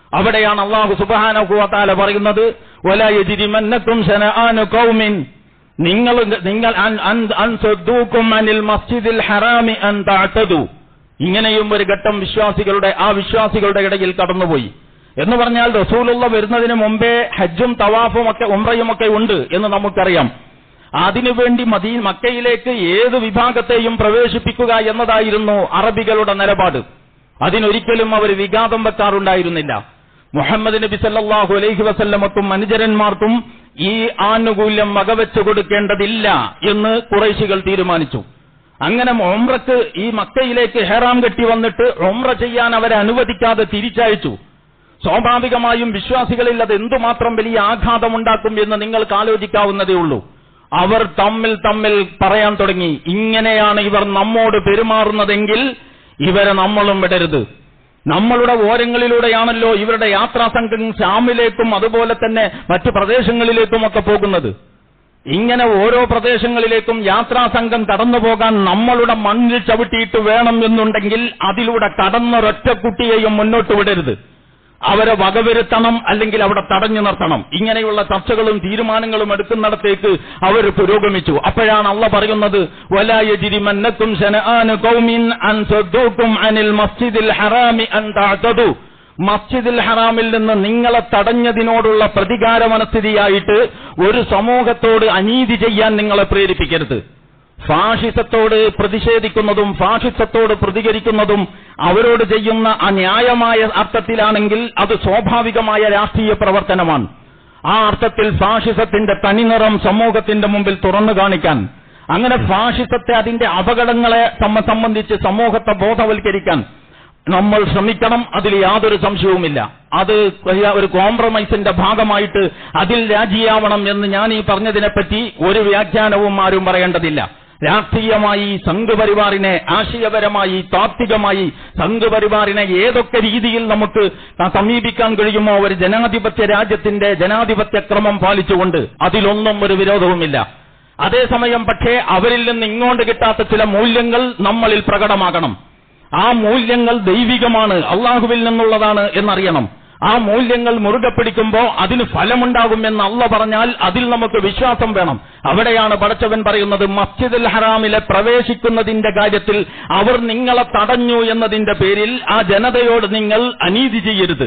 അവിടെയാണ് അള്ളാഹു സുബാനുഭവത്താല പറയുന്നത് "വലാ യജ്രിമന്നക്കും ശനആനു ഖൗമിൻ നിങ്ങൾ നിങ്ങൾ അൻ- അൻ- അൻ സദ്ദൂക്കും അനിൽ മസ്ജിദിൽ ഹറാമി അൻ തഅതദു ഇങ്ങനെയും ഒരു ഘട്ടം വിശ്വാസികളുടെ ആ വിശ്വാസികളുടെ ഇടയിൽ കടന്നുപോയി എന്ന് പറഞ്ഞാൽ റസൂലുള്ള വരുന്നതിന് മുമ്പേ ഹജ്ജും തവാഫും ഒക്കെ ഉംറയും ഒക്കെ ഉണ്ട് എന്ന് നമുക്കറിയാം അതിനുവേണ്ടി മദീ മക്കയിലേക്ക് ഏത് വിഭാഗത്തെയും പ്രവേശിപ്പിക്കുക എന്നതായിരുന്നു അറബികളുടെ നിലപാട് അതിനൊരിക്കലും അവർ വിഘാതം വെക്കാറുണ്ടായിരുന്നില്ല മുഹമ്മദ് നബി സല്ലല്ലാഹു അലൈഹി വസല്ലമക്കും അനുചരന്മാർക്കും ഈ ആനുകൂല്യം വകവെച്ചു കൊടുക്കേണ്ടതില്ല എന്ന് കുറേശികൾ തീരുമാനിച്ചു അങ്ങനെ ഒമ്രക്ക് ഈ മക്കയിലേക്ക് ഹെറാം കെട്ടി വന്നിട്ട് ഒമ്ര ചെയ്യാൻ അവരെ അനുവദിക്കാതെ തിരിച്ചയച്ചു സ്വാഭാവികമായും വിശ്വാസികളിൽ അത് എന്തുമാത്രം വലിയ ആഘാതമുണ്ടാക്കും എന്ന് നിങ്ങൾക്ക് ആലോചിക്കാവുന്നതേ ഉള്ളൂ അവർ തമ്മിൽ തമ്മിൽ പറയാൻ തുടങ്ങി ഇങ്ങനെയാണ് ഇവർ നമ്മോട് പെരുമാറുന്നതെങ്കിൽ ഇവരെ നമ്മളും വിടരുത് നമ്മളുടെ ഓരങ്ങളിലൂടെയാണല്ലോ ഇവരുടെ യാത്രാ സംഘം ഷാമിലേക്കും അതുപോലെ തന്നെ മറ്റു പ്രദേശങ്ങളിലേക്കുമൊക്കെ പോകുന്നത് ഇങ്ങനെ ഓരോ പ്രദേശങ്ങളിലേക്കും യാത്രാ സംഘം കടന്നു പോകാൻ നമ്മളുടെ മണ്ണിൽ ചവിട്ടിയിട്ട് വേണം എന്നുണ്ടെങ്കിൽ അതിലൂടെ കടന്നൊരൊറ്റ കുട്ടിയെയും മുന്നോട്ട് വിടരുത് അവരെ വകവരുത്തണം അല്ലെങ്കിൽ അവിടെ തടഞ്ഞു നിർത്തണം ഇങ്ങനെയുള്ള ചർച്ചകളും തീരുമാനങ്ങളും എടുക്കുന്നിടത്തേക്ക് അവർ പുരോഗമിച്ചു അപ്പോഴാണ് അള്ള പറയുന്നത് വലായജിരിമന്നക്കും ശനആനു ഖൗമിൻ അൻ സദ്ദൂക്കും അനിൽ മസ്ജിദിൽ ഹറാമി അൻ തഅതദു മസ്ജിദിൽ ഹറാമിൽ നിന്ന് നിങ്ങളെ തടഞ്ഞതിനോടുള്ള പ്രതികാര മനസ്ഥിതിയായിട്ട് ഒരു സമൂഹത്തോട് അനീതി ചെയ്യാൻ നിങ്ങളെ പ്രേരിപ്പിക്കരുത് ഫാഷിസത്തോട് പ്രതിഷേധിക്കുന്നതും ഫാഷിസത്തോട് പ്രതികരിക്കുന്നതും അവരോട് ചെയ്യുന്ന അന്യായമായ അർത്ഥത്തിലാണെങ്കിൽ അത് സ്വാഭാവികമായ രാഷ്ട്രീയ പ്രവർത്തനമാണ് ആ അർത്ഥത്തിൽ ഫാഷിസത്തിന്റെ തനിനിറം സമൂഹത്തിന്റെ മുമ്പിൽ തുറന്നു കാണിക്കാൻ അങ്ങനെ ഫാഷിസത്തെ അതിന്റെ അപകടങ്ങളെ നമ്മെ സംബന്ധിച്ച് സമൂഹത്തെ ബോധവൽക്കരിക്കാൻ നമ്മൾ ശ്രമിക്കണം അതിൽ യാതൊരു സംശയവുമില്ല അത് ഒരു കോംപ്രമൈസിന്റെ ഭാഗമായിട്ട് അതിൽ രാജിയാവണം എന്ന് ഞാൻ ഈ പറഞ്ഞതിനെപ്പറ്റി ഒരു വ്യാഖ്യാനവും ആരും പറയേണ്ടതില്ല രാഷ്ട്രീയമായി സംഘപരിവാറിനെ ആശയപരമായി താത്വികമായി സംഘപരിവാറിനെ ഏതൊക്കെ രീതിയിൽ നമുക്ക് സമീപിക്കാൻ കഴിയുമോ ഒരു ജനാധിപത്യ രാജ്യത്തിന്റെ ജനാധിപത്യ ക്രമം പാലിച്ചുകൊണ്ട് അതിലൊന്നും ഒരു വിരോധവുമില്ല അതേസമയം പക്ഷേ അവരിൽ നിന്ന് ഇങ്ങോട്ട് കിട്ടാത്ത ചില മൂല്യങ്ങൾ നമ്മളിൽ പ്രകടമാകണം ആ മൂല്യങ്ങൾ ദൈവികമാണ് അള്ളാഹുവിൽ നിന്നുള്ളതാണ് എന്നറിയണം ആ മൂല്യങ്ങൾ മുറുകെ പിടിക്കുമ്പോൾ അതിന് ഫലമുണ്ടാകുമെന്ന് അള്ള പറഞ്ഞാൽ അതിൽ നമുക്ക് വിശ്വാസം വേണം അവിടെയാണ് പടച്ചവൻ പറയുന്നത് മസ്ജിദുൽ ഹറാമിലെ പ്രവേശിക്കുന്നതിന്റെ കാര്യത്തിൽ അവർ നിങ്ങളെ തടഞ്ഞു എന്നതിന്റെ പേരിൽ ആ ജനതയോട് നിങ്ങൾ അനീതി ചെയ്യരുത്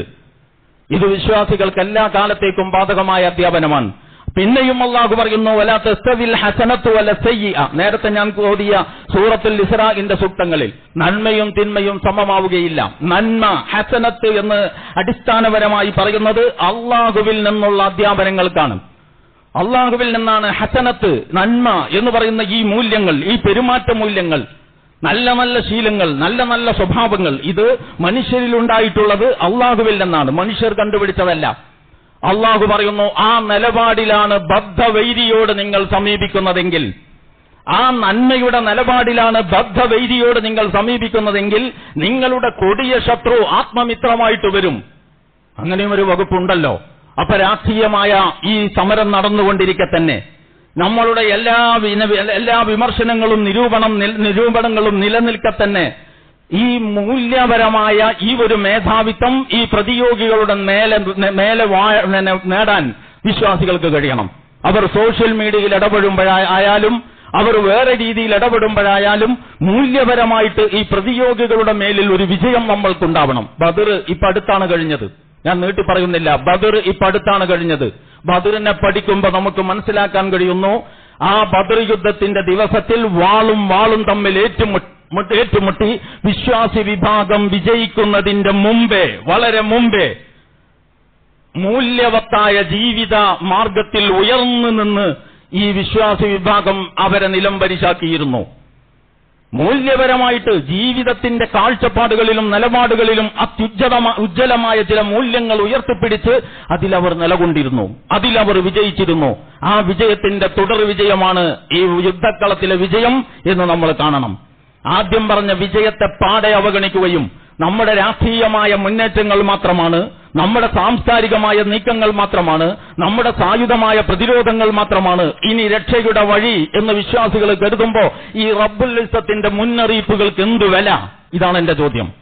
ഇത് വിശ്വാസികൾക്ക് എല്ലാ കാലത്തേക്കും ബാധകമായ അധ്യാപനമാണ് പിന്നെയും അള്ളാഹു പറയുന്നു വലാ തസ്തവിൽ ഹസനത്തു വല സയ്യിഅ നേരത്തെ ഞാൻ ഓതിയ സൂറത്തുൽ ഇസ്രാഇന്റെ സൂക്തങ്ങളിൽ നന്മയും തിന്മയും സമമാവുകയില്ല നന്മ ഹസനത്ത് എന്ന് അടിസ്ഥാനപരമായി പറയുന്നത് അള്ളാഹുവിൽ നിന്നുള്ള അധ്യാപനങ്ങൾക്കാണ് അള്ളാഹുവിൽ നിന്നാണ് ഹസനത്ത് നന്മ എന്ന് പറയുന്ന ഈ മൂല്യങ്ങൾ ഈ പെരുമാറ്റ മൂല്യങ്ങൾ നല്ല നല്ല ശീലങ്ങൾ നല്ല നല്ല സ്വഭാവങ്ങൾ ഇത് മനുഷ്യരിൽ ഉണ്ടായിട്ടുള്ളത് അള്ളാഹുവിൽ നിന്നാണ് മനുഷ്യർ കണ്ടുപിടിച്ചതല്ല അള്ളാഹു പറയുന്നു ആ നിലപാടിലാണ് ബദ്ധവൈരിയോട് നിങ്ങൾ സമീപിക്കുന്നതെങ്കിൽ ആ നന്മയുടെ നിലപാടിലാണ് ബദ്ധവൈരിയോട് നിങ്ങൾ സമീപിക്കുന്നതെങ്കിൽ നിങ്ങളുടെ കൊടിയ ശത്രു ആത്മമിത്രമായിട്ട് വരും അങ്ങനെയും ഒരു വകുപ്പുണ്ടല്ലോ അപ്പൊ രാഷ്ട്രീയമായ ഈ സമരം നടന്നുകൊണ്ടിരിക്കെ തന്നെ നമ്മളുടെ എല്ലാ വിന- എല്ലാ വിമർശനങ്ങളും നിരൂപണം നിൽ- നിരൂപണങ്ങളും നിലനിൽക്കെ തന്നെ ഈ മൂല്യപരമായ ഈ ഒരു മേധാവിത്വം ഈ പ്രതിയോഗികളുടെ മേലെ മേലെ വാ- നെ- നേടാൻ വിശ്വാസികൾക്ക് കഴിയണം അവർ സോഷ്യൽ മീഡിയയിൽ ഇടപെടുമ്പോഴായാലും അവർ വേറെ രീതിയിൽ ഇടപെടുമ്പോഴായാലും മൂല്യപരമായിട്ട് ഈ പ്രതിയോഗികളുടെ മേലിൽ ഒരു വിജയം നമ്മൾക്കുണ്ടാവണം ബദർ ഇപ്പൊ അടുത്താണ് കഴിഞ്ഞത് ഞാൻ നീട്ടി പറയുന്നില്ല ബദർ ഇപ്പൊ അടുത്താണ് കഴിഞ്ഞത് ബദറിനെ പഠിക്കുമ്പോൾ നമുക്ക് മനസ്സിലാക്കാൻ കഴിയുന്നു ആ ബദർ യുദ്ധത്തിന്റെ ദിവസത്തിൽ വാളും വാളും തമ്മിൽ ഏറ്റുമുട്ടി മുട്ട് ഏറ്റുമുട്ടി വിശ്വാസി വിഭാഗം വിജയിക്കുന്നതിന്റെ മുമ്പേ വളരെ മുമ്പേ മൂല്യവത്തായ ജീവിത മാർഗത്തിൽ ഉയർന്നു നിന്ന് ഈ വിശ്വാസി വിഭാഗം അവരെ നിലംപരിശാക്കിയിരുന്നു മൂല്യപരമായിട്ട് ജീവിതത്തിന്റെ കാഴ്ചപ്പാടുകളിലും നിലപാടുകളിലും അത്യുജ്ജലമ ഉജ്ജ്വലമായ ചില മൂല്യങ്ങൾ ഉയർത്തിപ്പിടിച്ച് അതിലവർ നിലകൊണ്ടിരുന്നു അതിലവർ വിജയിച്ചിരുന്നു ആ വിജയത്തിന്റെ തുടർ വിജയമാണ് ഈ യുദ്ധക്കളത്തിലെ വിജയം എന്ന് നമ്മൾ കാണണം ആദ്യം പറഞ്ഞ വിജയത്തെ പാടെ അവഗണിക്കുകയും നമ്മുടെ രാഷ്ട്രീയമായ മുന്നേറ്റങ്ങൾ മാത്രമാണ് നമ്മുടെ സാംസ്കാരികമായ നീക്കങ്ങൾ മാത്രമാണ് നമ്മുടെ സായുധമായ പ്രതിരോധങ്ങൾ മാത്രമാണ് ഇനി രക്ഷയുടെ വഴി എന്ന് വിശ്വാസികൾ കരുതുമ്പോ ഈ റബ്ബുൽ ഇസ്സത്തിന്റെ മുന്നറിയിപ്പുകൾക്ക് എന്തു വില ഇതാണ് എന്റെ ചോദ്യം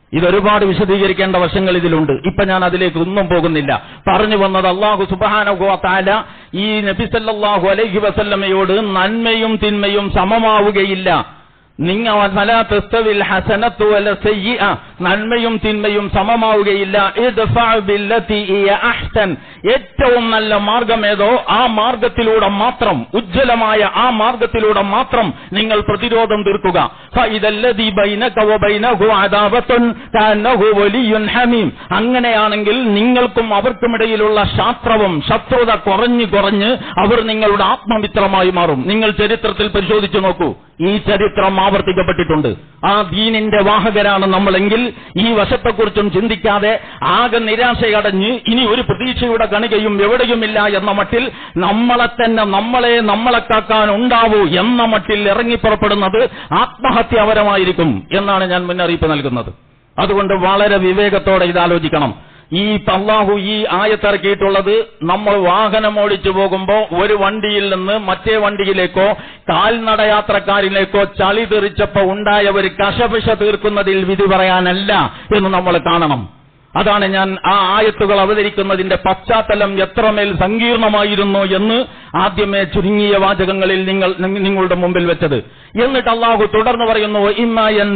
ഇതൊരുപാട് വിശദീകരിക്കേണ്ട വശങ്ങൾ ഇതിലുണ്ട് ഇപ്പൊ ഞാൻ അതിലേക്ക് ഒന്നും പോകുന്നില്ല പറഞ്ഞു വന്നത് അള്ളാഹു സുബാനുഭവത്താല ഈ നബിസല്ലാഹു അലൈഹി വസല്ലമയോട് നന്മയും തിന്മയും സമമാവുകയില്ല നിങ്ങ ഫലാ തസ്തവിൽ ഹസനത്തു വല സയ്യിഅ നന്മയും തിന്മയും സമമാവുകയില്ല ഇദ്ഫഅ ബില്ലതി ഹിയ അഹ്സൻ ഏറ്റവും നല്ല മാർഗം ഏതോ ആ മാർഗത്തിലൂടെ മാത്രം ഉജ്ജ്വലമായ ആ മാർഗത്തിലൂടെ മാത്രം നിങ്ങൾ പ്രതിരോധം തീർക്കുക ഫഇദല്ലദി ബൈനക വബൈനഹു അദാവത്തുൻ കഅന്നഹു വലിയ്യുൻ ഹമീം അങ്ങനെയാണെങ്കിൽ നിങ്ങൾക്കും അവർക്കുമിടയിലുള്ള ശാസ്ത്രവും ശത്രുത കുറഞ്ഞു കുറഞ്ഞ് അവർ നിങ്ങളുടെ ആത്മമിത്രമായി മാറും നിങ്ങൾ ചരിത്രത്തിൽ പരിശോധിച്ചു നോക്കൂ ഈ ചരിത്രം ആവർത്തിക്കപ്പെട്ടിട്ടുണ്ട് ആ ദീനിന്റെ വാഹകരാണ് നമ്മളെങ്കിൽ ഈ വശത്തെക്കുറിച്ചും ചിന്തിക്കാതെ ആകെ നിരാശയടഞ്ഞ് ഇനി ഒരു പ്രതീക്ഷയുടെ കണികയും എവിടെയുമില്ല എന്ന മട്ടിൽ നമ്മളെ തന്നെ നമ്മളെ നമ്മളെ കാക്കാൻ ഉണ്ടാവൂ എന്ന മട്ടിൽ ഇറങ്ങിപ്പുറപ്പെടുന്നത് ആത്മഹത്യാപരമായിരിക്കും എന്നാണ് ഞാൻ മുന്നറിയിപ്പ് നൽകുന്നത് അതുകൊണ്ട് വളരെ വിവേകത്തോടെ ഇതാലോചിക്കണം ഈ അള്ളാഹു ഈ ആയത്തിറക്കിയിട്ടുള്ളത് നമ്മൾ വാഹനം ഓടിച്ചു പോകുമ്പോൾ ഒരു വണ്ടിയിൽ നിന്ന് മറ്റേ വണ്ടിയിലേക്കോ കാൽനടയാത്രക്കാരിലേക്കോ ചളി തെറിച്ചപ്പോ ഉണ്ടായ ഒരു കശപിശ തീർക്കുന്നതിൽ വിധി പറയാനല്ല എന്ന് നമ്മൾ കാണണം അതാണ് ഞാൻ ആ ആയത്തുകൾ അവതരിക്കുന്നതിന്റെ പശ്ചാത്തലം എത്രമേൽ സങ്കീർണമായിരുന്നു എന്ന് ആദ്യമേ ചുരുങ്ങിയ വാചകങ്ങളിൽ നിങ്ങൾ നിങ്ങളുടെ മുമ്പിൽ വെച്ചത് എന്നിട്ട് അള്ളാഹു തുടർന്ന് പറയുന്നു ഇമ്മായൻ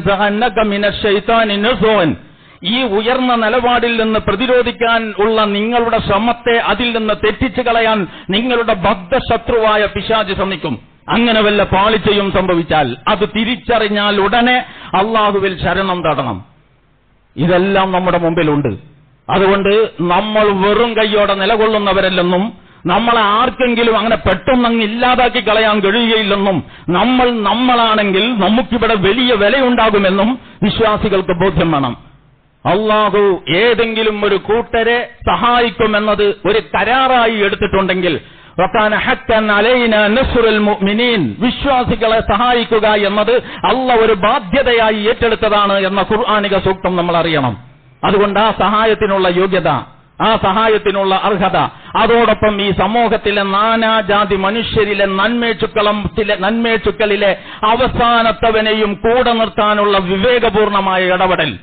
ഈ ഉയർന്ന നിലപാടിൽ നിന്ന് പ്രതിരോധിക്കാൻ ഉള്ള നിങ്ങളുടെ ശ്രമത്തെ അതിൽ നിന്ന് തെറ്റിച്ചു കളയാൻ നിങ്ങളുടെ ബദ്ധശത്രുവായ പിശാജ് ശ്രമിക്കും അങ്ങനെ വല്ല പാളിച്ചയും സംഭവിച്ചാൽ അത് തിരിച്ചറിഞ്ഞാൽ ഉടനെ അള്ളാഹുവിൽ ശരണം തടണം ഇതെല്ലാം നമ്മുടെ മുമ്പിലുണ്ട് അതുകൊണ്ട് നമ്മൾ വെറും കൈയോടെ നിലകൊള്ളുന്നവരല്ലെന്നും നമ്മളെ ആർക്കെങ്കിലും അങ്ങനെ പെട്ടെന്നങ്ങ് ഇല്ലാതാക്കി കളയാൻ കഴിയുകയില്ലെന്നും നമ്മൾ നമ്മളാണെങ്കിൽ നമുക്കിവിടെ വലിയ വിലയുണ്ടാകുമെന്നും വിശ്വാസികൾക്ക് ബോധ്യം വേണം അള്ളാഹു ഏതെങ്കിലും ഒരു കൂട്ടരെ സഹായിക്കുമെന്നത് ഒരു കരാറായി എടുത്തിട്ടുണ്ടെങ്കിൽ വക്കാന ഹക്കൻ അലൈന നസ്റുൽ മുഅ്മിനീൻ വിശ്വാസികളെ സഹായിക്കുക എന്നത് അല്ല ഒരു ബാധ്യതയായി ഏറ്റെടുത്തതാണ് എന്ന ഖുർആാനിക സൂക്തം നമ്മൾ അറിയണം അതുകൊണ്ട് ആ സഹായത്തിനുള്ള യോഗ്യത ആ സഹായത്തിനുള്ള അർഹത അതോടൊപ്പം ഈ സമൂഹത്തിലെ നാനാജാതി മനുഷ്യരിലെ നന്മേച്ചുക്കളത്തിലെ നന്മേച്ചുക്കളിലെ അവസാനത്തവനെയും കൂടെ നിർത്താനുള്ള വിവേകപൂർണമായ ഇടപെടൽ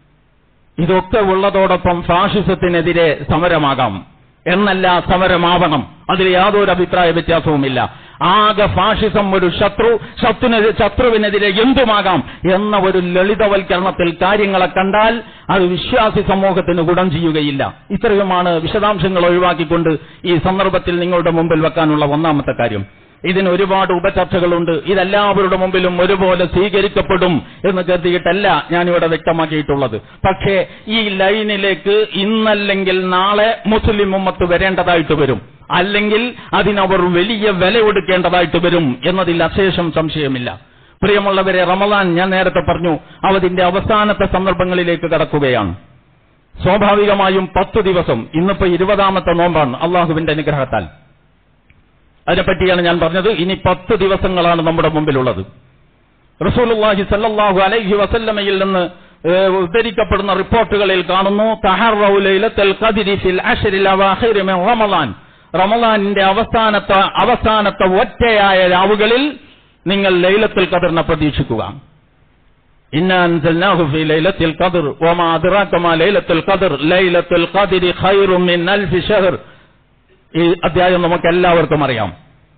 ഇതൊക്കെ ഉള്ളതോടൊപ്പം ഫാഷിസത്തിനെതിരെ സമരമാകാം എന്നല്ല സമരമാവണം അതിൽ യാതൊരു അഭിപ്രായ വ്യത്യാസവുമില്ല ആകെ ഫാഷിസം ഒരു ശത്രു ശത്രുവിനെ ശത്രുവിനെതിരെ എന്തുമാകാം എന്ന ഒരു ലളിതവൽക്കരണത്തിൽ കാര്യങ്ങളെ കണ്ടാൽ അത് വിശ്വാസി സമൂഹത്തിന് ഗുണം ചെയ്യുകയില്ല ഇത്രയുമാണ് വിശദാംശങ്ങൾ ഒഴിവാക്കിക്കൊണ്ട് ഈ സന്ദർഭത്തിൽ നിങ്ങളുടെ മുമ്പിൽ വെക്കാനുള്ള ഒന്നാമത്തെ കാര്യം ഇതിന് ഒരുപാട് ഉപചർച്ചകളുണ്ട് ഇതെല്ലാവരുടെ മുമ്പിലും ഒരുപോലെ സ്വീകരിക്കപ്പെടും എന്ന് കരുതിയിട്ടല്ല ഞാനിവിടെ വ്യക്തമാക്കിയിട്ടുള്ളത് പക്ഷേ ഈ ലൈനിലേക്ക് ഇന്നല്ലെങ്കിൽ നാളെ മുസ്ലിം ഉമ്മത്ത് വരേണ്ടതായിട്ട് വരും അല്ലെങ്കിൽ അതിനവർ വലിയ വില കൊടുക്കേണ്ടതായിട്ട് വരും എന്നതിൽ അശേഷം സംശയമില്ല പ്രിയമുള്ളവരെ റമദാൻ ഞാൻ നേരത്തെ പറഞ്ഞു അവതിന്റെ അവസാനത്തെ സന്ദർഭങ്ങളിലേക്ക് കടക്കുകയാണ് സ്വാഭാവികമായും പത്തു ദിവസം ഇന്നിപ്പോ ഇരുപതാമത്തെ നോമ്പാണ് അള്ളാഹുവിന്റെ അനുഗ്രഹത്താൽ അതിനെപ്പറ്റിയാണ് ഞാൻ പറഞ്ഞത് ഇനി പത്ത് ദിവസങ്ങളാണ് നമ്മുടെ മുമ്പിലുള്ളത് റസൂലുള്ളാഹി സല്ലല്ലാഹു അലൈഹി വസല്ലമയിൽ നിന്ന് ഏഹ്, ഉദ്ധരിക്കപ്പെടുന്ന റിപ്പോർട്ടുകളിൽ കാണുന്നു തഹറൗ ലൈലത്തുൽ ഖദ്രി ഫിൽ അശ്റിൽ അവാഖിർ മിൻ റമളാൻ റമളാനിന്റെ അവസാനത്തെ അവസാനത്തെ ഒറ്റയായ രാവുകളിൽ നിങ്ങൾ ലൈലത്തുൽ ഖദറിനെ പ്രതീക്ഷിക്കുക ഇന്നാ അൻസൽനാഹു ഫീ ലൈലത്തിൽ ഖദർ വമാ അദ്റാക മാ ലൈലത്തുൽ ഖദർ ലൈലത്തുൽ ഖദ്രി ഖൈറും മിൻ അൽഫി ഷഹർ ഈ അധ്യായം നമുക്ക് എല്ലാവർക്കും അറിയാം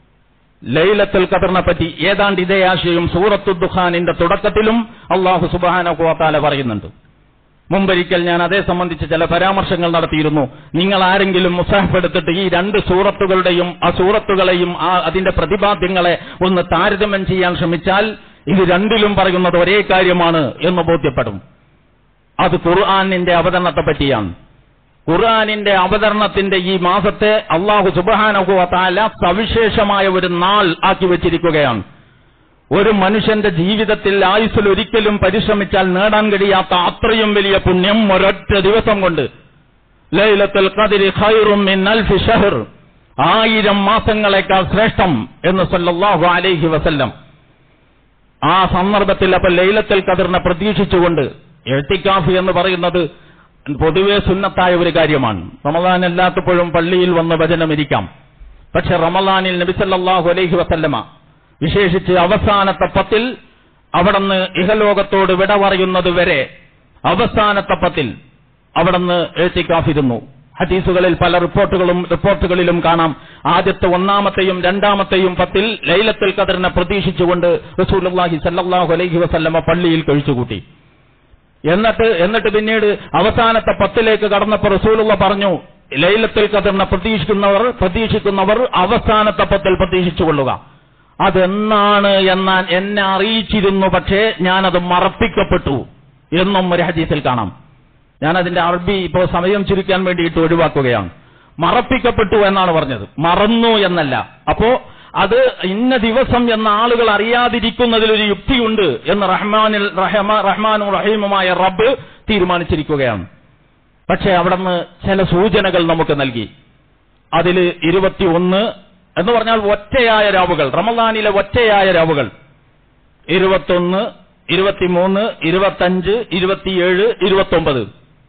ലൈലത്തുൽ ഖദറിനെ പറ്റി ഏതാണ്ട് ഇതേ ആശയം സൂറത്തു ദുഖാനിന്റെ തുടക്കത്തിലും അള്ളാഹു സുബാനകുവാത്താല പറയുന്നുണ്ട് മുമ്പൊരിക്കൽ ഞാൻ അതേ സംബന്ധിച്ച് ചില പരാമർശങ്ങൾ നടത്തിയിരുന്നു നിങ്ങൾ ആരെങ്കിലും മുസാഫ് എടുത്തിട്ട് ഈ രണ്ട് സൂറത്തുകളുടെയും ആ സൂറത്തുകളെയും ആ അതിന്റെ പ്രതിപാദ്യങ്ങളെ ഒന്ന് താരതമ്യം ചെയ്യാൻ ശ്രമിച്ചാൽ ഇത് രണ്ടിലും പറയുന്നത് ഒരേ കാര്യമാണ് എന്ന് ബോധ്യപ്പെടും അത് ഖുർആാനിന്റെ അവതരണത്തെ പറ്റിയാണ് ഖുർആാനിന്റെ അവതരണത്തിന്റെ ഈ മാസത്തെ അള്ളാഹു സുബാനഹുവത്താല സവിശേഷമായ ഒരു നാൾ ആക്കി വെച്ചിരിക്കുകയാണ് ഒരു മനുഷ്യന്റെ ജീവിതത്തിൽ ആയുസ്സിൽ ഒരിക്കലും പരിശ്രമിച്ചാൽ നേടാൻ കഴിയാത്ത അത്രയും വലിയ പുണ്യം ഒരൊറ്റ ദിവസം കൊണ്ട് ലൈലത്തുൽ ഖദ്രി ഖൈറും മിൻ അൽഫി ഷഹർ ആയിരം മാസങ്ങളെക്കാൾ ശ്രേഷ്ഠം എന്ന് സല്ലല്ലാഹു അലൈഹി വസല്ലം ആ സന്ദർഭത്തിൽ അപ്പൊ ലൈലത്തുൽ ഖദറിനെ പ്രതീക്ഷിച്ചുകൊണ്ട് എഴുത്തിക്കാഫ് എന്ന് പറയുന്നത് പൊതുവെ സുന്നത്തായ ഒരു കാര്യമാണ് റമദാൻ എല്ലാത്തപ്പോഴും പള്ളിയിൽ വന്ന് വചനമിരിക്കാം പക്ഷെ റമദാനിൽ നബിസല്ലാഹു അലൈഹി വസല്ലമ വിശേഷിച്ച് അവസാനത്തെ പത്തിൽ അവിടുന്ന് ഇഹലോകത്തോട് വിട പറയുന്നത് വരെ അവസാനത്തെ പത്തിൽ അവിടുന്ന് എഴുത്തിക്കാഫിരുന്നു ഹദീസുകളിൽ പല റിപ്പോർട്ടുകളും റിപ്പോർട്ടുകളിലും കാണാം ആദ്യത്തെ ഒന്നാമത്തെയും രണ്ടാമത്തെയും പത്തിൽ ലൈലത്തുൽ ഖദറിനെ പ്രതീക്ഷിച്ചുകൊണ്ട് റസൂലുള്ളാഹി സല്ലല്ലാഹു അലൈഹി വസല്ലമ പള്ളിയിൽ കഴിച്ചുകൂട്ടി എന്നിട്ട് എന്നിട്ട് പിന്നീട് അവസാനത്തെ പത്തിലേക്ക് കടന്നപ്പോൾ റസൂലുള്ള പറഞ്ഞു ലൈലത്തുൽ ഖദറിനെ പ്രതീക്ഷിക്കുന്നവർ പ്രതീക്ഷിക്കുന്നവർ അവസാനത്തെ പത്തിൽ പ്രതീക്ഷിച്ചുകൊള്ളുക അതെന്നാണ് എന്നാൻ എന്നെ അറിയിച്ചിരുന്നു പക്ഷേ ഞാനത് മറപ്പിക്കപ്പെട്ടു എന്നും ഒരു ഹദീസിൽ കാണാം ഞാൻ അതിന്റെ അറബി ഇപ്പോൾ സമയം ചുരുക്കാൻ വേണ്ടിയിട്ട് ഒഴിവാക്കുകയാണ് മറപ്പിക്കപ്പെട്ടു എന്നാണ് പറഞ്ഞത് മറന്നു എന്നല്ല അപ്പോ അത് ഇന്ന ദിവസം എന്ന ആളുകൾ അറിയാതിരിക്കുന്നതിലൊരു യുക്തിയുണ്ട് എന്ന് റഹ്മാനിൽ റഹ്മ റഹ്മാനും റഹീമുമായ റബ്ബ് തീരുമാനിച്ചിരിക്കുകയാണ് പക്ഷേ അവിടുന്ന് ചില സൂചനകൾ നമുക്ക് നൽകി അതിൽ ഇരുപത്തിയൊന്ന് എന്ന് പറഞ്ഞാൽ ഒറ്റയായ രാവുകൾ റമദാനിലെ ഒറ്റയായ രാവുകൾ ഇരുപത്തൊന്ന് ഇരുപത്തിമൂന്ന് ഇരുപത്തഞ്ച് ഇരുപത്തിയേഴ് ഇരുപത്തൊമ്പത്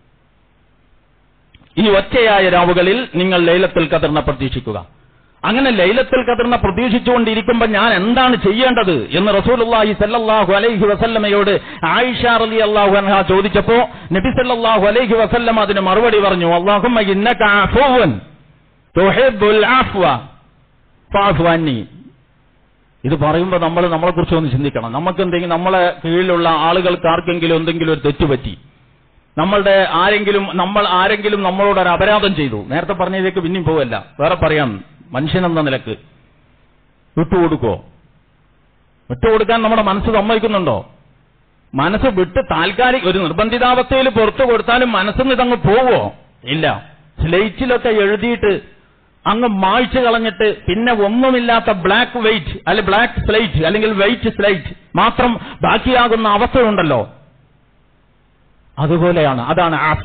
ഈ ഒറ്റയായ രാവുകളിൽ നിങ്ങൾ ലൈലത്തുൽ ഖദറിനെ പ്രതീക്ഷിക്കുക അങ്ങനെ ലൈലത്തുൽ ഖദറിനെ പ്രതീക്ഷിച്ചുകൊണ്ടിരിക്കുമ്പോൾ ഞാൻ എന്താണ് ചെയ്യേണ്ടത് എന്ന് റസൂലുള്ളാഹി സല്ലല്ലാഹു അലൈഹി വസല്ലമയോട് ആയിഷ റളിയല്ലാഹു അൻഹ ചോദിച്ചപ്പോ നബി സല്ലല്ലാഹു അലൈഹി വസല്ലം അതിന് മറുപടി പറഞ്ഞു അല്ലാഹുമ്മ ഇന്നക അഫുവൻ തുഹിബ്ബുൽ അഫ്വ ഫഅഫു അന്നി ഇത് പറയുമ്പോൾ നമ്മൾ നമ്മളെ കുറിച്ച് ഒന്ന് ചിന്തിക്കണം നമുക്ക് എന്തെങ്കിലും നമ്മളെ കീഴിലുള്ള ആളുകൾക്ക് ആർക്കെങ്കിലും എന്തെങ്കിലും ഒരു തെറ്റുപറ്റി നമ്മളുടെ ആരെങ്കിലും നമ്മൾ ആരെങ്കിലും നമ്മളോട് ഒരു അപരാധം ചെയ്തു നേരത്തെ പറഞ്ഞതിലേക്ക് പിന്നെയും പോവല്ല വേറെ പറയാം മനുഷ്യനെന്ന നിലക്ക് വിട്ടുകൊടുക്കോ വിട്ടുകൊടുക്കാൻ നമ്മുടെ മനസ്സ് സമ്മതിക്കുന്നുണ്ടോ മനസ്സ് വിട്ട് താൽക്കാലിക ഒരു നിർബന്ധിതാവസ്ഥയിൽ പുറത്തു കൊടുത്താലും മനസ്സിൽ ഇതങ്ങ് പോവോ ഇല്ല സ്ലേറ്റിലൊക്കെ എഴുതിയിട്ട് അങ്ങ് മായ്ച്ചു കളഞ്ഞിട്ട് പിന്നെ ഒന്നുമില്ലാത്ത ബ്ലാക്ക് വെയിറ്റ് അല്ലെ ബ്ലാക്ക് സ്ലൈറ്റ് അല്ലെങ്കിൽ വെയിറ്റ് സ്ലൈറ്റ് മാത്രം ബാക്കിയാകുന്ന അവസ്ഥയുണ്ടല്ലോ അതുപോലെയാണ് അതാണ് ആഫ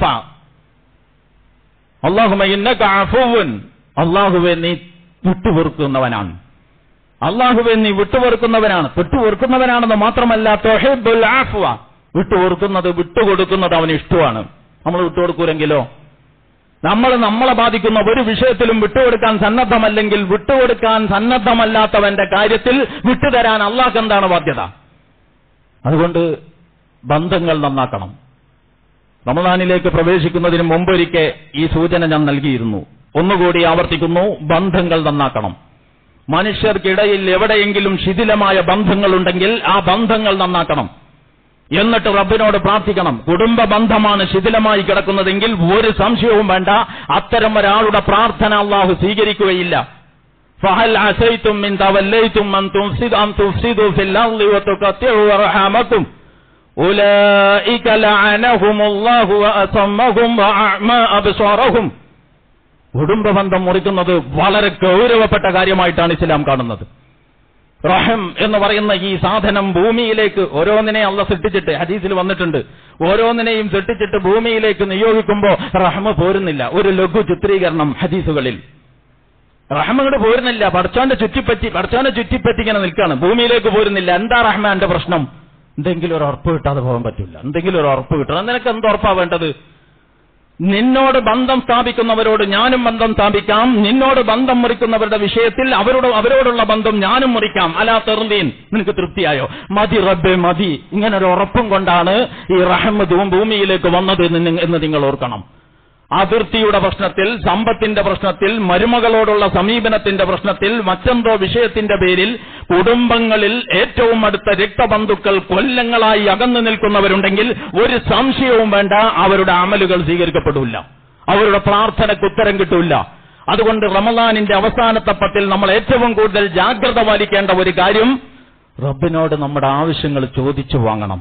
അള്ളാഹുമ ഇന്നക അഫുവൻ അള്ളാഹുവെ നീ വിട്ടുപൊറുക്കുന്നവനാണ് അള്ളാഹുവെ നീ വിട്ടുപൊറുക്കുന്നവനാണ് വിട്ടുപൊറുക്കുന്നവനാണെന്ന് മാത്രമല്ല തൊഹിബുൽ ആഫ്വ വിട്ടുപൊറുക്കുന്നത് വിട്ടുകൊടുക്കുന്നത് അവന് ഇഷ്ടമാണ് നമ്മൾ വിട്ടുകൊടുക്കൂലെങ്കിലോ നമ്മൾ നമ്മളെ ബാധിക്കുന്ന ഒരു വിഷയത്തിലും വിട്ടുകൊടുക്കാൻ സന്നദ്ധമല്ലെങ്കിൽ വിട്ടുകൊടുക്കാൻ സന്നദ്ധമല്ലാത്തവന്റെ കാര്യത്തിൽ വിട്ടുതരാൻ അള്ളാഹ് എന്താണ് ബാധ്യത അതുകൊണ്ട് ബന്ധങ്ങൾ നന്നാക്കണം റമദാനിലേക്ക് പ്രവേശിക്കുന്നതിന് മുമ്പൊരിക്കെ ഈ സൂചന ഞാൻ നൽകിയിരുന്നു ഒന്നുകൂടി ആവർത്തിക്കുന്നു ബന്ധങ്ങൾ നന്നാക്കണം മനുഷ്യർക്കിടയിൽ എവിടെയെങ്കിലും ശിഥിലമായ ബന്ധങ്ങളുണ്ടെങ്കിൽ ആ ബന്ധങ്ങൾ നന്നാക്കണം എന്നിട്ട് റബ്ബിനോട് പ്രാർത്ഥിക്കണം കുടുംബ ബന്ധമാണ് ശിഥിലമായി കിടക്കുന്നതെങ്കിൽ ഒരു സംശയവും വേണ്ട അത്തരം ഒരാളുടെ പ്രാർത്ഥന അള്ളാഹു സ്വീകരിക്കുകയില്ല ഫഹൽ അസൈത്തും മിൻ തവല്ലൈത്തും അൻ തുഫ്സിദു അൻ തുഫ്സിദു ഫിൽ അർളി വതുഖത്തിഉ അർഹാമക്കും ഉലൈക ലഅനഹുമുല്ലാഹു വഅസമ്മഹും വഅഅമാ അബ്സാറഹും കുടുംബ ബന്ധം മുറിക്കുന്നത് വളരെ ഗൗരവപ്പെട്ട കാര്യമായിട്ടാണ് ഇസ്ലാം കാണുന്നത് റഹം എന്ന് പറയുന്ന ഈ സാധനം ഭൂമിയിലേക്ക് ഓരോന്നിനെ അള്ള സൃഷ്ടിച്ചിട്ട് ഹദീസിൽ വന്നിട്ടുണ്ട് ഓരോന്നിനെയും സൃഷ്ടിച്ചിട്ട് ഭൂമിയിലേക്ക് നിയോഗിക്കുമ്പോൾ റഹ്മ പോരുന്നില്ല ഒരു ലഘു ചിത്രീകരണം ഹദീസുകളിൽ റഹ്മങ്ങോട് പോരുന്നില്ല പടച്ചോന്റെ ചുറ്റിപ്പറ്റി പടച്ചോന്റെ ചുറ്റിപ്പറ്റി ഇങ്ങനെ നിൽക്കുകയാണ് ഭൂമിയിലേക്ക് പോരുന്നില്ല എന്താ റഹ്മാന്റെ പ്രശ്നം എന്തെങ്കിലും ഒരു ഉറപ്പ് കിട്ടാതെ പോകാൻ പറ്റില്ല എന്തെങ്കിലും ഒരു ഉറപ്പ് കിട്ടണം നിനക്ക് എന്ത് ഉറപ്പാ വേണ്ടത് നിന്നോട് ബന്ധം സ്ഥാപിക്കുന്നവരോട് ഞാനും ബന്ധം സ്ഥാപിക്കാം നിന്നോട് ബന്ധം മുറിക്കുന്നവരുടെ വിഷയത്തിൽ അവരോട് അവരോടുള്ള ബന്ധം ഞാനും മുറിക്കാം അലാ തെറുന്തീൻ നിനക്ക് തൃപ്തിയായോ മതി റബ്ബെ മതി ഇങ്ങനെ ഒരു ഉറപ്പും കൊണ്ടാണ് ഈ റഹമ്മദും ഭൂമിയിലേക്ക് വന്നത് എന്ന് നി- എന്ന് നിങ്ങൾ ഓർക്കണം അതിർത്തിയുടെ പ്രശ്നത്തിൽ സമ്പത്തിന്റെ പ്രശ്നത്തിൽ മരുമകളോടുള്ള സമീപനത്തിന്റെ പ്രശ്നത്തിൽ മറ്റെന്തോ വിഷയത്തിന്റെ പേരിൽ കുടുംബങ്ങളിൽ ഏറ്റവും അടുത്ത രക്തബന്ധുക്കൾ കൊല്ലങ്ങളായി അകന്നു നിൽക്കുന്നവരുണ്ടെങ്കിൽ ഒരു സംശയവും വേണ്ട അവരുടെ അമലുകൾ സ്വീകരിക്കപ്പെടില്ല അവരുടെ പ്രാർത്ഥനയ്ക്ക് ഉത്തരം കിട്ടൂല അതുകൊണ്ട് റമദാനിന്റെ അവസാനത്തെ പത്തിൽ നമ്മൾ ഏറ്റവും കൂടുതൽ ജാഗ്രത പാലിക്കേണ്ട ഒരു കാര്യം റബ്ബിനോട് നമ്മുടെ ആവശ്യങ്ങൾ ചോദിച്ചു വാങ്ങണം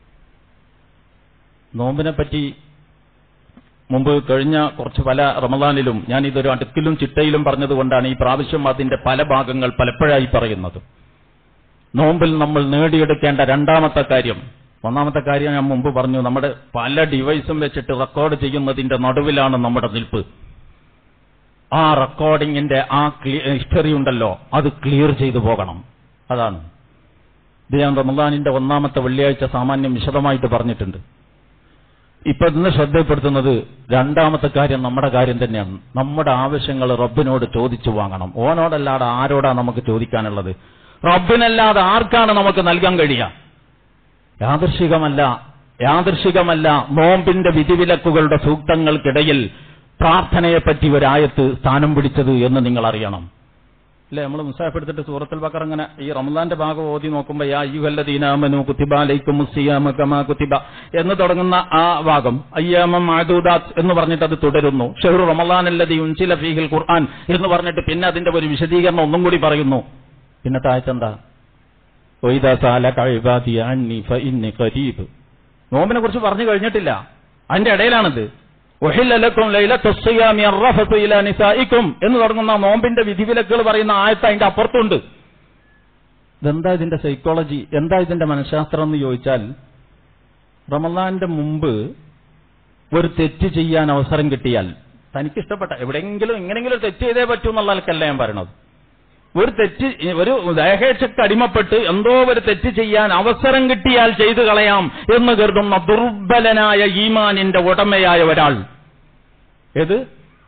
നോമ്പിനെ പറ്റി മുമ്പ് കഴിഞ്ഞ കുറച്ച് പല റമദാനിലും ഞാൻ ഇതൊരു അടുക്കിലും ചിട്ടയിലും പറഞ്ഞതുകൊണ്ടാണ് ഈ പ്രാവശ്യം അതിന്റെ പല ഭാഗങ്ങൾ പലപ്പോഴായി പറയുന്നത് നോമ്പിൽ നമ്മൾ നേടിയെടുക്കേണ്ട രണ്ടാമത്തെ കാര്യം ഒന്നാമത്തെ കാര്യം ഞാൻ മുമ്പ് പറഞ്ഞു നമ്മുടെ പല ഡിവൈസും വെച്ചിട്ട് റെക്കോർഡ് ചെയ്യുന്നതിന്റെ നടുവിലാണ് നമ്മുടെ നിൽപ്പ് ആ റെക്കോർഡിങ്ങിന്റെ ആ ഹിസ്റ്ററി ഉണ്ടല്ലോ അത് ക്ലിയർ ചെയ്തു പോകണം അതാണ് ഇത് ഞാൻ റമദാനിന്റെ ഒന്നാമത്തെ വെള്ളിയാഴ്ച സാമാന്യം വിശദമായിട്ട് പറഞ്ഞിട്ടുണ്ട് ഇപ്പൊ ഇന്ന് ശ്രദ്ധപ്പെടുത്തുന്നത് രണ്ടാമത്തെ കാര്യം നമ്മുടെ കാര്യം തന്നെയാണ് നമ്മുടെ ആവശ്യങ്ങൾ റബ്ബിനോട് ചോദിച്ചു വാങ്ങണം ഓനോടല്ലാതെ ആരോടാ നമുക്ക് ചോദിക്കാനുള്ളത് റബ്ബിനല്ലാതെ ആർക്കാണ് നമുക്ക് നൽകാൻ കഴിയുക യാദൃശികമല്ല യാദൃശികമല്ല നോമ്പിന്റെ വിധിവിലക്കുകളുടെ സൂക്തങ്ങൾക്കിടയിൽ പ്രാർത്ഥനയെപ്പറ്റി ഒരായത്ത് സ്ഥാനം പിടിച്ചത് എന്ന് നിങ്ങൾ അറിയണം അല്ലെ നമ്മൾ മുസാഫെടുത്തിട്ട് സൂറത്തുൽ ബക്കർ അങ്ങനെ ഈ റമദാന്റെ ഭാഗം ഓതി നോക്കുമ്പോ യാ അയ്യുഹല്ലദീനാമനു കുത്തിബ അലൈക്കും മുസ്സിയാമ കമാ കുത്തിബ എന്ന് തുടങ്ങുന്ന ആ ഭാഗം അയ്യാമ മാദൂദാത്ത് എന്ന് പറഞ്ഞിട്ട് അത് തുടരുന്നു ഷെഹ്റു റമദാൻ അല്ലദീ ഉൻസില ഫീഹിൽ ഖുർആൻ എന്ന് പറഞ്ഞിട്ട് പിന്നെ അതിന്റെ ഒരു വിശദീകരണം ഒന്നും കൂടി പറയുന്നു പിന്നെ താഴ്ത്തെന്താ ഒയ്താ സാല കഴിബാദി അന്നി ഫഇന്നി ഖരീബ് നോമ്പിനെ കുറിച്ച് പറഞ്ഞു കഴിഞ്ഞിട്ടില്ല അതിന്റെ ഇടയിലാണിത് ഒഹില്ലലക്കും ലൈലത്തുസ്സിയാമി അർറഫത്തു ഇലാ നിസായിക്കും എന്ന് തുടങ്ങുന്ന നോമ്പിന്റെ വിധിവിലക്കുകൾ പറയുന്ന ആയത്ത് അതിന്റെ അപ്പുറത്തുണ്ട് ഇതെന്താ ഇതിന്റെ സൈക്കോളജി എന്താ ഇതിന്റെ മനഃശാസ്ത്രം എന്ന് ചോദിച്ചാൽ റമദാന്റെ മുമ്പ് ഒരു തെറ്റ് ചെയ്യാൻ അവസരം കിട്ടിയാൽ തനിക്കിഷ്ടപ്പെട്ട എവിടെയെങ്കിലും എങ്ങനെയെങ്കിലും ഒരു തെറ്റ് ചെയ്തേ പറ്റൂ എന്നുള്ളതല്ല ഞാൻ പറയണത് ഒരു തെറ്റ് ഒരു ദേഹേച്ഛക്ക് അടിമപ്പെട്ട് എന്തോ ഒരു തെറ്റ് ചെയ്യാൻ അവസരം കിട്ടിയാൽ ചെയ്തു കളയാം എന്ന് കരുതുന്ന ദുർബലനായ ഈമാനിന്റെ ഉടമയായ ഒരാൾ ഏത്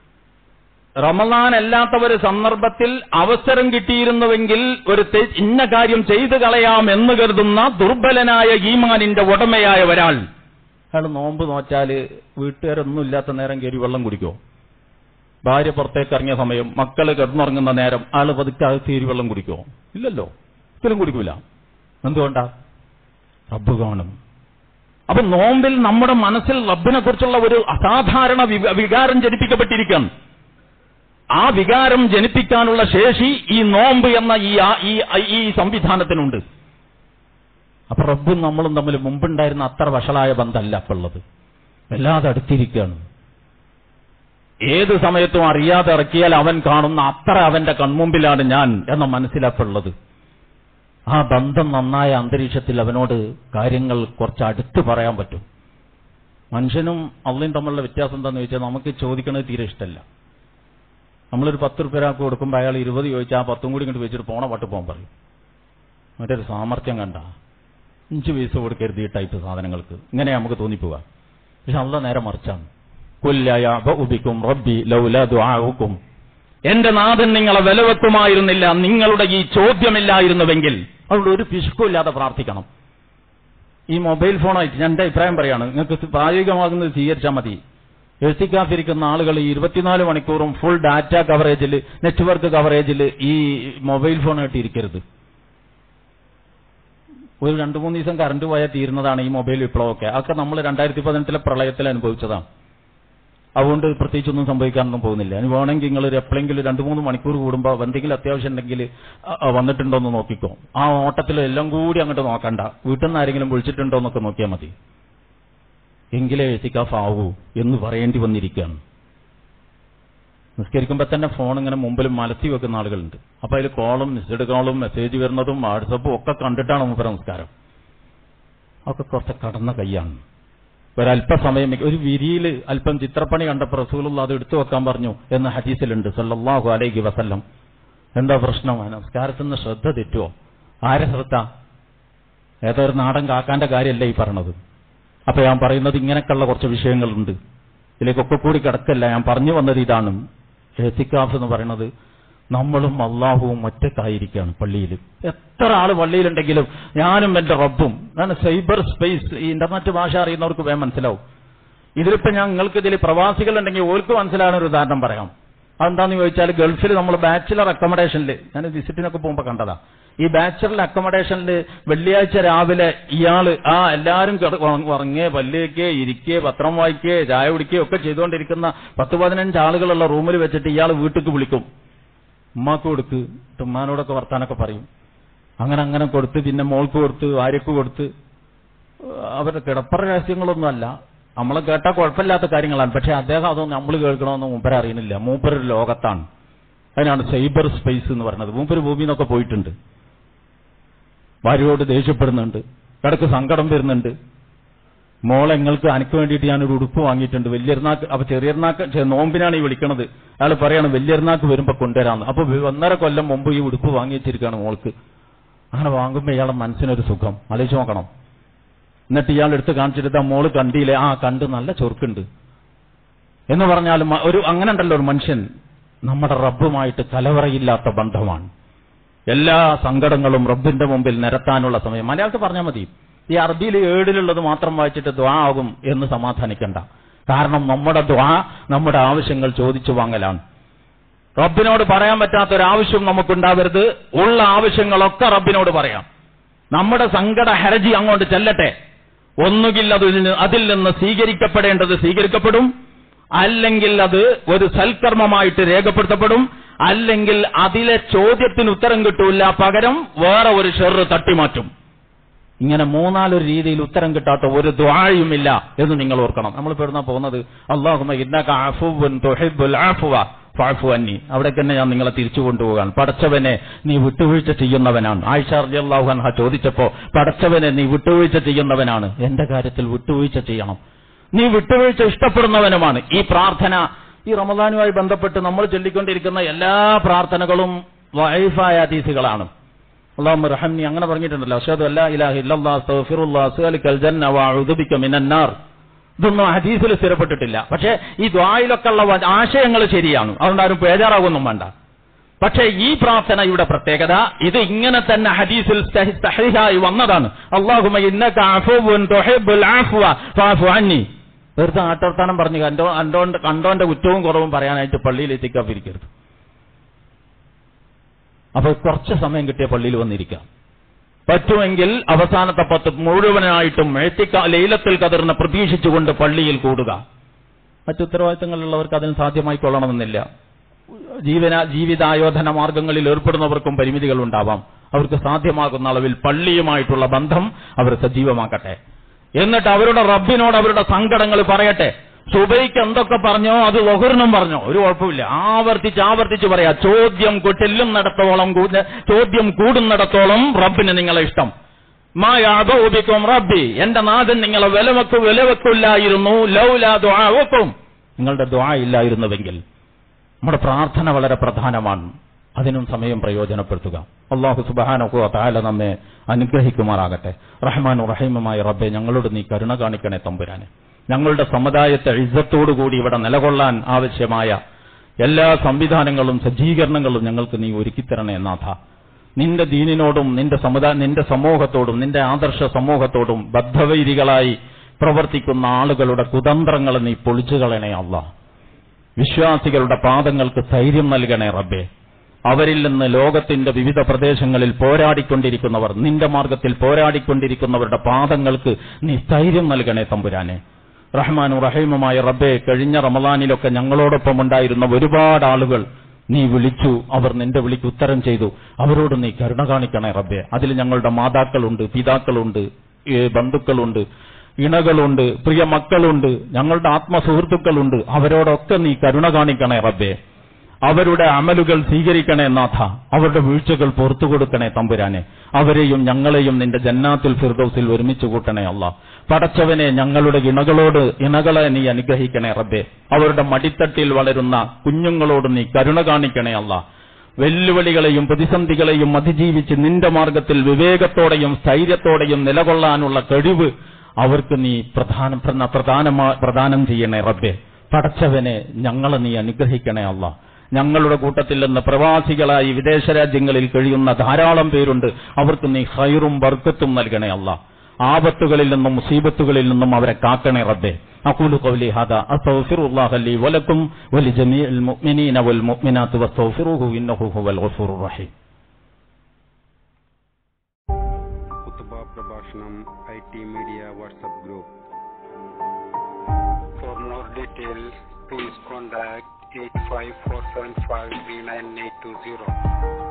റമദാൻ അല്ലാത്ത ഒരു സന്ദർഭത്തിൽ അവസരം കിട്ടിയിരുന്നുവെങ്കിൽ ഒരു തെ- ഇന്ന കാര്യം ചെയ്തു കളയാം എന്ന് കരുതുന്ന ദുർബലനായ ഈമാനിന്റെ ഉടമയായ ഒരാൾ അയാൾ നോമ്പ് നോറ്റാല് വീട്ടുകാരൊന്നും ഇല്ലാത്ത നേരം കയറി വെള്ളം കുടിക്കോ ഭാര്യ പുറത്തേക്ക് ഇറങ്ങിയ സമയം മക്കള് കിടന്നുറങ്ങുന്ന നേരം ആള് പതുക്കെ അകത്ത് കയറി വെള്ളം കുടിക്കോ ഇല്ലല്ലോ ഒരിക്കലും കുടിക്കൂല എന്തുകൊണ്ടാ റബ്ബ് കാണും അപ്പൊ നോമ്പിൽ നമ്മുടെ മനസ്സിൽ റബ്ബിനെ കുറിച്ചുള്ള ഒരു അസാധാരണ വി- വികാരം ജനിപ്പിക്കപ്പെട്ടിരിക്കുകയാണ് ആ വികാരം ജനിപ്പിക്കാനുള്ള ശേഷി ഈ നോമ്പ് എന്ന ഈ ആ- ഈ ഈ സംവിധാനത്തിനുണ്ട് അപ്പൊ റബ്ബും നമ്മളും തമ്മിൽ മുമ്പുണ്ടായിരുന്ന അത്ര വഷളായ ബന്ധമല്ല അപ്പൊ ഉള്ളത് വല്ലാതെ അടുത്തിരിക്കുകയാണ് ഏത് സമയത്തും അറിയാതെ ഇറക്കിയാൽ അവൻ കാണുന്ന അത്ര അവന്റെ കൺമുമ്പിലാണ് ഞാൻ എന്ന മനസ്സിലപ്പുള്ളത് ആ ബന്ധം നന്നായ അന്തരീക്ഷത്തിൽ അവനോട് കാര്യങ്ങൾ കുറച്ച് അടുത്ത് പറയാൻ പറ്റും മനുഷ്യനും അള്ളയും തമ്മിലുള്ള വ്യത്യാസം എന്താണെന്ന് ചോദിച്ചാൽ നമുക്ക് ചോദിക്കണത് തീരെ ഇഷ്ടമല്ല നമ്മളൊരു പത്ത് റുപ്യ ഒരാൾക്ക് കൊടുക്കുമ്പോൾ അയാൾ ഇരുപത് ചോദിച്ചാൽ ആ പത്തും കൂടി ഇങ്ങോട്ട് വെച്ചിട്ട് പോണ പട്ട് പോകാൻ പറയും മറ്റൊരു സാമർത്ഥ്യം കണ്ട അഞ്ച് പൈസ കൊടുക്കരുത് ഈ ടൈപ്പ് സാധനങ്ങൾക്ക് ഇങ്ങനെ നമുക്ക് തോന്നിപ്പോവുക പക്ഷെ അള്ള നേരെ മറിച്ചാണ് കൊല്ലയാബുബിക്കും റബ്ബി ലൗല ദുആഉക്കും എന്റെ നാഥൻ നിങ്ങളെ വിലവെക്കുമായിരുന്നില്ല നിങ്ങളുടെ ഈ ചോദ്യമില്ലായിരുന്നുവെങ്കിൽ അതുകൊണ്ട് ഒരു പിശുക്കുമില്ലാതെ പ്രാർത്ഥിക്കണം ഈ മൊബൈൽ ഫോണായിട്ട് ഞാൻ എന്റെ അഭിപ്രായം പറയാണ് നിങ്ങൾക്ക് പ്രായോഗികമാകുന്നത് സ്വീകരിച്ചാൽ മതി എഴുത്തിക്കാത്തിരിക്കുന്ന ആളുകൾ ഈ ഇരുപത്തിനാല് മണിക്കൂറും ഫുൾ ഡാറ്റ കവറേജിൽ നെറ്റ്വർക്ക് കവറേജിൽ ഈ മൊബൈൽ ഫോണായിട്ട് ഇരിക്കരുത് ഒരു രണ്ടു മൂന്ന് ദിവസം കറണ്ട് പോയാൽ തീരുന്നതാണ് ഈ മൊബൈൽ വിപ്ലവമൊക്കെ അതൊക്കെ നമ്മൾ രണ്ടായിരത്തി പതിനെട്ടിലെ പ്രളയത്തിൽ അനുഭവിച്ചതാണ് അതുകൊണ്ട് പ്രത്യേകിച്ചൊന്നും സംഭവിക്കാനൊന്നും പോകുന്നില്ല ഇനി വേണമെങ്കിൽ നിങ്ങൾ ഒരു എപ്പോഴെങ്കിലും രണ്ട് മൂന്ന് മണിക്കൂർ കൂടുമ്പോൾ എന്തെങ്കിലും അത്യാവശ്യം ഉണ്ടെങ്കിൽ അ- അ, വന്നിട്ടുണ്ടോ എന്ന് നോക്കിക്കോ ആ ഓട്ടത്തിൽ എല്ലാം കൂടി അങ്ങോട്ട് നോക്കണ്ട വീട്ടിൽ നിന്ന് ആരെങ്കിലും വിളിച്ചിട്ടുണ്ടോ എന്നൊക്കെ നോക്കിയാൽ മതി എങ്കിലേ എഴുത്തിക്കാഫാവൂ എന്ന് പറയേണ്ടി വന്നിരിക്കുകയാണ് നിസ്കരിക്കുമ്പോൾ തന്നെ ഫോൺ ഇങ്ങനെ മുമ്പിൽ മലത്തി വെക്കുന്ന ആളുകളുണ്ട് അപ്പൊ അതിൽ കോളും മിസ്ഡ് കോളും മെസ്സേജ് വരുന്നതും വാട്സപ്പും ഒക്കെ കണ്ടിട്ടാണ് മുമ്പ് നമസ്കാരം ഒക്കെ കുറച്ച് കടന്ന കൈയാണ് ഒരല്പസമയം ഒരു വിരിയിൽ അല്പം ചിത്രപ്പണി കണ്ടപ്പോൾ റസൂലുള്ള അത് എടുത്തു വെക്കാൻ പറഞ്ഞു എന്ന് ഹദീസിലുണ്ട് സല്ലല്ലാഹു അലൈഹി വസല്ലം എന്താ പ്രശ്നം നമസ്കാരത്തിൽ നിന്ന് ശ്രദ്ധ തെറ്റുമോ ആരെ ശ്രദ്ധ ഏതോ ഒരു നാടൻ കാക്കാന്റെ കാര്യമല്ല ഈ പറഞ്ഞത് അപ്പൊ ഞാൻ പറയുന്നത് ഇങ്ങനെയൊക്കെയുള്ള കുറച്ച് വിഷയങ്ങളുണ്ട് ഇതിലേക്കൊക്കെ കൂടി കിടക്കല്ല ഞാൻ പറഞ്ഞു വന്നത് ഇതാണ് എത്തിക്കാഫ് എന്ന് പറയുന്നത് നമ്മളും അള്ളാഹുവും ഒറ്റക്കായിരിക്കുകയാണ് പള്ളിയിൽ എത്ര ആള് പള്ളിയിലുണ്ടെങ്കിലും ഞാനും എന്റെ റബ്ബും ഞാൻ സൈബർ സ്പേസ് ഈ ഇന്റർനെറ്റ് ഭാഷ അറിയുന്നവർക്ക് വേഗം മനസ്സിലാവും ഇതിലിപ്പോ ഞാൻ നിങ്ങൾക്ക് ഇതിൽ പ്രവാസികളുണ്ടെങ്കിൽ ഓർക്ക് മനസ്സിലാകുന്ന ഒരു ഉദാഹരണം പറയാം അതെന്താന്ന് ചോദിച്ചാൽ ഗൾഫിൽ നമ്മൾ ബാച്ചിലർ അക്കോമഡേഷനിൽ ഞാൻ വിസിറ്റിനൊക്കെ പോകുമ്പോൾ കണ്ടതാ ഈ ബാച്ചിലർ അക്കോമഡേഷനിൽ വെള്ളിയാഴ്ച രാവിലെ ഇയാള് ആ എല്ലാരും കിട- ഉറങ്ങ- ഉറങ്ങേ പല്ലേക്കേ ഇരിക്കേ പത്രം വായിക്കേ ചായ കുടിക്കേ ഒക്കെ ചെയ്തുകൊണ്ടിരിക്കുന്ന പത്ത് പതിനഞ്ച് ആളുകളുള്ള റൂമിൽ വെച്ചിട്ട് ഇയാൾ വീട്ടിലേക്ക് വിളിക്കും ഉമ്മാക്ക് കൊടുത്ത് ഉമ്മാനോടൊക്കെ വർത്താനൊക്കെ പറയും അങ്ങനെ അങ്ങനെ കൊടുത്ത് പിന്നെ മോൾക്ക് കൊടുത്ത് ഭാര്യക്ക് കൊടുത്ത് അവരുടെ കിടപ്പറ രഹസ്യങ്ങളൊന്നും അല്ല നമ്മൾ കേട്ടാൽ കുഴപ്പമില്ലാത്ത കാര്യങ്ങളാണ് പക്ഷെ അദ്ദേഹം അതൊന്നും നമ്മൾ കേൾക്കണമെന്ന് മൂപ്പര അറിയുന്നില്ല മൂപ്പര് ഒരു ലോകത്താണ് അതിനാണ് സൈബർ സ്പേസ് എന്ന് പറയുന്നത് മൂപ്പര് ഭൂമിയിൽ നിന്നൊക്കെ പോയിട്ടുണ്ട് ഭാര്യയോട് ദേഷ്യപ്പെടുന്നുണ്ട് ഇടക്ക് സങ്കടം വരുന്നുണ്ട് മോളെ നിങ്ങൾക്ക് അനക്ക് വേണ്ടിയിട്ട് ഞാനൊരു ഉടുപ്പ് വാങ്ങിയിട്ടുണ്ട് വലിയൊരുനാക്ക് അപ്പൊ ചെറിയൊരുനാക്ക് ചെ- നോമ്പിനാണ് ഈ വിളിക്കണത് അയാൾ പറയാണ് വലിയൊരുനാക്ക് വരുമ്പോ കൊണ്ടുവരാന്ന് അപ്പൊ വി- ഒന്നര കൊല്ലം മുമ്പ് ഈ ഉടുപ്പ് വാങ്ങി വെച്ചിരിക്കുകയാണ് മോൾക്ക് അങ്ങനെ വാങ്ങുമ്പോ ഇയാളെ മനസ്സിനൊരു സുഖം ആലോചിച്ച് നോക്കണം എന്നിട്ട് ഇയാൾ എടുത്ത് കാണിച്ചിട്ട് ആ മോള് കണ്ടില്ലേ ആ കണ്ട് നല്ല ചൊറുക്കുണ്ട് എന്ന് പറഞ്ഞാൽ മ- ഒരു അങ്ങനെ ഉണ്ടല്ലോ ഒരു മനുഷ്യൻ നമ്മുടെ റബ്ബുമായിട്ട് കലവറയില്ലാത്ത ബന്ധമാണ് എല്ലാ സങ്കടങ്ങളും റബ്ബിന്റെ മുമ്പിൽ നിരത്താനുള്ള സമയം മലയാളത്തിൽ പറഞ്ഞാൽ മതി ഈ അറബിയിൽ ഏടിലുള്ളത് മാത്രം വായിച്ചിട്ട് ദ്വാ ആകും എന്ന് സമാധാനിക്കണ്ട കാരണം നമ്മുടെ ദ്വാ നമ്മുടെ ആവശ്യങ്ങൾ ചോദിച്ചു വാങ്ങലാണ് റബ്ബിനോട് പറയാൻ പറ്റാത്ത ഒരു ആവശ്യം നമുക്കുണ്ടാവരുത് ഉള്ള ആവശ്യങ്ങളൊക്കെ റബ്ബിനോട് പറയാം നമ്മുടെ സങ്കട ഹരജി അങ്ങോട്ട് ചെല്ലട്ടെ ഒന്നുകിൽ അതിൽ നിന്ന് അതിൽ നിന്ന് സ്വീകരിക്കപ്പെടേണ്ടത് സ്വീകരിക്കപ്പെടും അല്ലെങ്കിൽ അത് ഒരു സൽക്കർമ്മമായിട്ട് രേഖപ്പെടുത്തപ്പെടും അല്ലെങ്കിൽ അതിലെ ചോദ്യത്തിന് ഉത്തരം കിട്ടൂല പകരം വേറെ ഒരു ഷെറ് തട്ടിമാറ്റും ഇങ്ങനെ മൂന്നാലൊരു രീതിയിൽ ഉത്തരം കിട്ടാത്ത ഒരു ദ്വാഴയുമില്ല എന്ന് നിങ്ങൾ ഓർക്കണം നമ്മൾ പെടുന്ന പോകുന്നത് അള്ളാഹുമ ഇന്നക അഫുവൻ തുഹിബ്ബുൽ അഫ്വ ഫഅഫു അന്നി അവിടെ തന്നെ ഞാൻ നിങ്ങളെ തിരിച്ചു കൊണ്ടുപോകാൻ പടച്ചവനെ നീ വിട്ടുവീഴ്ച ചെയ്യുന്നവനാണ് ആയിഷ റളിയല്ലാഹു അൻഹ ചോദിച്ചപ്പോ പടച്ചവനെ നീ വിട്ടുവീഴ്ച ചെയ്യുന്നവനാണ് എന്റെ കാര്യത്തിൽ വിട്ടുവീഴ്ച ചെയ്യണം നീ വിട്ടുവീഴ്ച ഇഷ്ടപ്പെടുന്നവനുമാണ് ഈ പ്രാർത്ഥന ഈ റമദാനുമായി ബന്ധപ്പെട്ട് നമ്മൾ ചൊല്ലിക്കൊണ്ടിരിക്കുന്ന എല്ലാ പ്രാർത്ഥനകളും വൈഫായ ഹദീസുകളാണ് അള്ളാഹു റഹംനി അങ്ങനെ പറഞ്ഞിട്ടുണ്ടല്ലോ അഷദു അല്ലാ ഇലാഹ ഇല്ലല്ലാഹ് അസ്തഗ്ഫിറുല്ലാഹ് അസ്അലുക്കൽ ജന്ന വഅഊദു ബിക മിനൻ നാർ ഇതൊന്നും ഹദീസിൽ സ്ഥിരപ്പെട്ടിട്ടില്ല പക്ഷേ ഈ ദ്വായിലൊക്കെ ഉള്ള വ- ആശയങ്ങൾ ശരിയാണ് അതുകൊണ്ട് ആരും ബേജാറാകൊന്നും വേണ്ട പക്ഷേ ഈ പ്രാർത്ഥനയുടെ പ്രത്യേകത ഇത് ഇങ്ങനെ തന്നെ ഹദീസിൽ സഹി- സഹീഹായി വന്നതാണ് അള്ളാഹുമ ഇന്നക അഫുവുൻ തുഹിബ്ബുൽ അഫ്വ ഫഅഫു അന്നി വെറുതെ ആട്ടർത്താനം പറഞ്ഞു കണ്ടോ കണ്ടോണ്ട് കണ്ടോന്റെ കുറ്റവും കുറവും പറയാനായിട്ട് പള്ളിയിൽ എത്തിക്കാതിരിക്കരുത് അപ്പൊ കുറച്ച് സമയം കിട്ടിയ പള്ളിയിൽ വന്നിരിക്കാം പറ്റുമെങ്കിൽ അവസാനത്തെ പത്ത് മുഴുവനായിട്ടും എത്തിക്ക ലൈലത്തിൽ കതിർന്ന് പ്രതീക്ഷിച്ചുകൊണ്ട് പള്ളിയിൽ കൂടുക മറ്റു ഉത്തരവാദിത്തങ്ങളുള്ളവർക്ക് അതിന് സാധ്യമായി കൊള്ളണമെന്നില്ല ജീവന ജീവിതായോധന മാർഗങ്ങളിൽ ഏർപ്പെടുന്നവർക്കും പരിമിതികൾ ഉണ്ടാവാം അവർക്ക് സാധ്യമാകുന്ന അളവിൽ പള്ളിയുമായിട്ടുള്ള ബന്ധം അവർ സജീവമാക്കട്ടെ എന്നിട്ട് അവരുടെ റബ്ബിനോട് അവരുടെ സങ്കടങ്ങൾ പറയട്ടെ സുബൈക്ക് എന്തൊക്കെ പറഞ്ഞോ അത് ലൊഹറിനും പറഞ്ഞോ ഒരു കുഴപ്പമില്ല ആവർത്തിച്ച് ആവർത്തിച്ച് പറയാ ചോദ്യം ചെല്ലുന്നിടത്തോളം കൂ- ചോദ്യം കൂടുന്നിടത്തോളം റബ്ബിന് നിങ്ങളെ ഇഷ്ടം മാ യാദോബിക്കും റബ്ബി എന്റെ നാഥൻ നിങ്ങളെ വിലവെക്കു വിലവെക്കില്ലായിരുന്നു ലൗലാ ദുആവക്കും നിങ്ങളുടെ ദുആ ഇല്ലായിരുന്നുവെങ്കിൽ നമ്മുടെ പ്രാർത്ഥന വളരെ പ്രധാനമാണ് അതിനും സമയം പ്രയോജനപ്പെടുത്തുക അള്ളാഹു സുബാനഹു താല നമ്മെ അനുഗ്രഹിക്കുമാറാകട്ടെ റഹ്മാൻ റഹീമുമായ റബ്ബെ ഞങ്ങളോട് നീ കരുണ കാണിക്കണേ തമ്പുരാനെ ഞങ്ങളുടെ സമുദായത്തെ ഇജ്ജത്തോടുകൂടി ഇവിടെ നിലകൊള്ളാൻ ആവശ്യമായ എല്ലാ സംവിധാനങ്ങളും സജ്ജീകരണങ്ങളും ഞങ്ങൾക്ക് നീ ഒരുക്കിത്തരണേ നാഥ നിന്റെ ദീനിനോടും നിന്റെ സമുദായ നിന്റെ സമൂഹത്തോടും നിന്റെ ആദർശ സമൂഹത്തോടും ബദ്ധവൈരികളായി പ്രവർത്തിക്കുന്ന ആളുകളുടെ കുതന്ത്രങ്ങൾ നീ പൊളിച്ചു കളയണേ അള്ളാഹ് വിശ്വാസികളുടെ പാദങ്ങൾക്ക് ധൈര്യം നൽകണേ റബ്ബേ അവരിൽ നിന്ന് ലോകത്തിന്റെ വിവിധ പ്രദേശങ്ങളിൽ പോരാടിക്കൊണ്ടിരിക്കുന്നവർ നിന്റെ മാർഗത്തിൽ പോരാടിക്കൊണ്ടിരിക്കുന്നവരുടെ പാദങ്ങൾക്ക് നീ സ്ഥൈര്യം നൽകണേ തമ്പുരാനെ റഹ്മാനു റഹീമുമായ റബ്ബെ കഴിഞ്ഞ റമദാനിലൊക്കെ ഞങ്ങളോടൊപ്പം ഉണ്ടായിരുന്ന ഒരുപാട് ആളുകൾ നീ വിളിച്ചു അവർ നിന്റെ വിളിക്ക് ഉത്തരം ചെയ്തു അവരോട് നീ കരുണ കാണിക്കണേ റബ്ബെ അതിൽ ഞങ്ങളുടെ മാതാക്കളുണ്ട് പിതാക്കളുണ്ട് ഏ, ബന്ധുക്കളുണ്ട് ഇണകളുണ്ട് പ്രിയ മക്കളുണ്ട് ഞങ്ങളുടെ ആത്മസുഹൃത്തുക്കളുണ്ട് അവരോടൊക്കെ നീ കരുണ കാണിക്കണേ റബ്ബേ അവരുടെ അമലുകൾ സ്വീകരിക്കണേ നാഥ അവരുടെ വീഴ്ചകൾ പുറത്തു കൊടുക്കണേ തമ്പുരാനെ അവരെയും ഞങ്ങളെയും നിന്റെ ജന്നാത്തുൽ ഫിർദൌസിൽ ഒരുമിച്ച് കൂട്ടണേ അല്ല പടച്ചവനെ ഞങ്ങളുടെ ഇണകളോട് ഇണകളെ നീ അനുഗ്രഹിക്കണേ റബ്ബേ അവരുടെ മടിത്തട്ടിൽ വളരുന്ന കുഞ്ഞുങ്ങളോട് നീ കരുണ കാണിക്കണേ അല്ല വെല്ലുവിളികളെയും പ്രതിസന്ധികളെയും അതിജീവിച്ച് നിന്റെ മാർഗത്തിൽ വിവേകത്തോടെയും സ്ഥൈര്യത്തോടെയും നിലകൊള്ളാനുള്ള കഴിവ് അവർക്ക് നീ പ്രധാന പ്രധാന- പ്രധാനമാ പ്രദാനം ചെയ്യണേ റബ്ബെ പടച്ചവനെ ഞങ്ങളെ നീ അനുഗ്രഹിക്കണേ അല്ല ഞങ്ങളുടെ കൂട്ടത്തിൽ നിന്ന് പ്രവാസികളായി വിദേശ രാജ്യങ്ങളിൽ കഴിയുന്ന ധാരാളം പേരുണ്ട് അവർക്ക് നീ ഹൈറും ബർക്കത്തും നൽകണേ അല്ല ആപത്തുകളിൽ നിന്നും മുസീബത്തുകളിൽ നിന്നും അവരെ കാക്കണേ റബ്ബെ أقول قولي هذا أستغفر الله لي ولكم ولجميع المؤمنين والمؤمنات واستغفروه إنه هو الغفور الرحيم കുത്തുബ പ്രഭാഷണം I T media WhatsApp group for more details please contact eight five four seven five three nine eight two zero